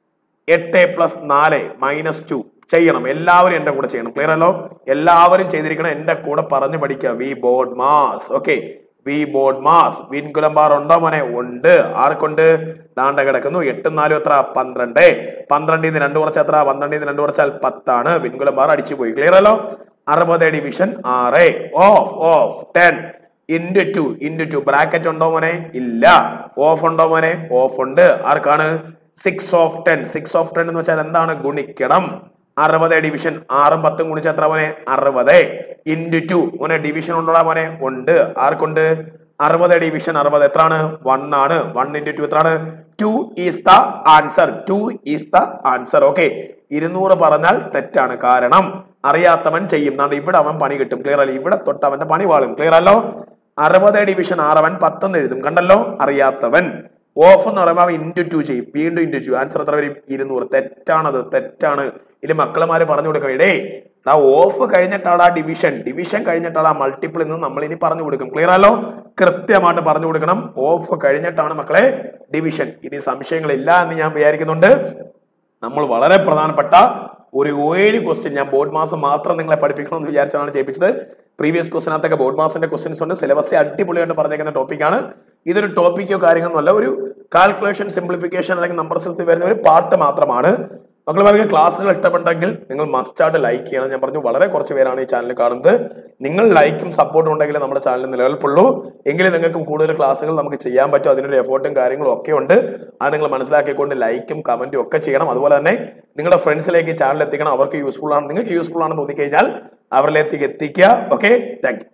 S1: എട്ട് പ്ലസ് നാല് മൈനസ് ടു ചെയ്യണം എല്ലാവരും എന്റെ കൂടെ ചെയ്യണം ക്ലിയർ അല്ലോ എല്ലാവരും ചെയ്തിരിക്കണം എന്റെ കൂടെ പറഞ്ഞു പഠിക്കുക V BODMAS okay V BODMAS vinculum bar ഉണ്ടോ മോനെ ഉണ്ട് ആർക്കുണ്ട് ദാണ്ട കിടക്കുന്നു എട്ടും നാലും എത്ര പന്ത്രണ്ട് പന്ത്രണ്ടിൽ നിന്ന് രണ്ട് കുറച്ച് എത്ര പന്ത്രണ്ടിൽ നിന്ന് രണ്ട് കുറച്ചാൽ പത്താണ് വിൻകുലം ബാർ അടിച്ചു പോയി ക്ലിയർ അല്ലോ അറുപത് ഡിവിഷൻ ആറ് of of ten into two into two bracket ഉണ്ടോ മോനെ ഇല്ല ഓഫ് ഉണ്ടോ മോനെ ഓഫ് ഉണ്ട് ആർക്കാണ് six of ten six of ten എന്ന് വെച്ചാൽ എന്താണ് ഗുണിക്കണം അറുപത് ഡിവിഷൻ ആറും പത്തും ഗുണിച്ച എത്ര മോനെ അറുപത് ഇൻറ്റു ടു മോനെ ഡിവിഷൻ ഉണ്ടോടാ മോനെ ഉണ്ട് ആർക്കുണ്ട് അറുപത് ഡിവിഷൻ അറുപത് എത്രയാണ് വൺ ആണ് വൺ ഇൻറ്റു ടു എത്രയാണ് two is the answer two is the answer okay ഇരുന്നൂറ് പറഞ്ഞാൽ തെറ്റാണ് കാരണം അറിയാത്തവൻ ചെയ്യും എന്നാണ് ഇവിടെ അവൻ പണി കിട്ടും ക്ലിയർ അല്ലേ ഇവിടെ തൊട്ട് അവന്റെ പണി വാളും ക്ലിയർ അല്ലോ അറുപത് ഡിവിഷൻ ആറവൻ പത്തെന്ന് എഴുതും കണ്ടല്ലോ അറിയാത്തവൻ ഓഫ് എന്ന് പറയുമ്പോൾ അവൻ ഇൻറ്റു ടു ചെയ്യും വീണ്ടും ഇൻറ്റു ടു ആൻസർ എത്ര വരും ഇരുന്നൂറ് തെറ്റാണത് തെറ്റാണ് ഇനി മക്കളമാര് പറഞ്ഞു കൊടുക്കും ഇടേ ആ ഓഫ് കഴിഞ്ഞിട്ടാണ് ആ ഡിവിഷൻ ഡിവിഷൻ കഴിഞ്ഞിട്ടാണ് ആ മൾട്ടിപ്പിൾ എന്ന് നമ്മൾ ഇനി പറഞ്ഞു കൊടുക്കും ക്ലിയർ ആലോ കൃത്യമായിട്ട് പറഞ്ഞു കൊടുക്കണം ഓഫ് കഴിഞ്ഞിട്ടാണ് മക്കളെ ഡിവിഷൻ ഇനി സംശയങ്ങളില്ല എന്ന് ഞാൻ വിചാരിക്കുന്നുണ്ട് നമ്മൾ വളരെ പ്രധാനപ്പെട്ട ഒരു ഏഴ് ക്വസ്റ്റ്യൻ ഞാൻ ബോർഡ് മാസം മാത്രം നിങ്ങളെ പഠിപ്പിക്കണം എന്ന് വിചാരിച്ചാണ് ചെയ്യിപ്പിച്ചത് പ്രീവിയസ് ക്വസ്റ്റിനകത്തൊക്കെ ബോർഡ് മാസിന്റെ ക്വസ്റ്റ്യൻസ് ഉണ്ട് സിലബസ് അടിപൊളിയായിട്ട് പറഞ്ഞേക്കുന്ന ടോപ്പിക്കാണ് ഇതൊരു ടോപ്പിക്കോ കാര്യങ്ങളൊന്നുമല്ല ഒരു കാൽക്കുലേഷൻ സിംപ്ലിഫിക്കേഷൻ അല്ലെങ്കിൽ നമ്പർ സിസ്റ്റം വരുന്ന ഒരു പാർട്ട് മാത്രമാണ് മക്കളുമാർക്ക് ക്ലാസ്സുകൾ ഇഷ്ടപ്പെട്ടെങ്കിൽ നിങ്ങൾ മസ്റ്റായിട്ട് ലൈക്ക് ചെയ്യണം ഞാൻ പറഞ്ഞു വളരെ കുറച്ച് പേരാണ് ഈ ചാനൽ കാണുന്നത് നിങ്ങൾ ലൈക്കും സപ്പോർട്ടും ഉണ്ടെങ്കിൽ നമ്മുടെ ചാനൽ നിലനിൽപ്പുള്ളൂ എങ്കിലും നിങ്ങൾക്ക് കൂടുതൽ ക്ലാസ്സുകൾ നമുക്ക് ചെയ്യാൻ പറ്റും അതിനൊരു എഫോർട്ടും കാര്യങ്ങളും ഒക്കെ ഉണ്ട് അത് നിങ്ങൾ മനസ്സിലാക്കിക്കൊണ്ട് ലൈക്കും കമന്റും ഒക്കെ ചെയ്യണം അതുപോലെ തന്നെ നിങ്ങളുടെ ഫ്രണ്ട്സിലേക്ക് ചാനൽ എത്തിക്കണം അവർക്ക് യൂസ്ഫുൾ ആണ് നിങ്ങൾക്ക് യൂസ്ഫുൾ ആണെന്ന് തോന്നിക്കഴിഞ്ഞാൽ അവരിലേക്ക് എത്തിക്കുക ഓക്കെ താങ്ക്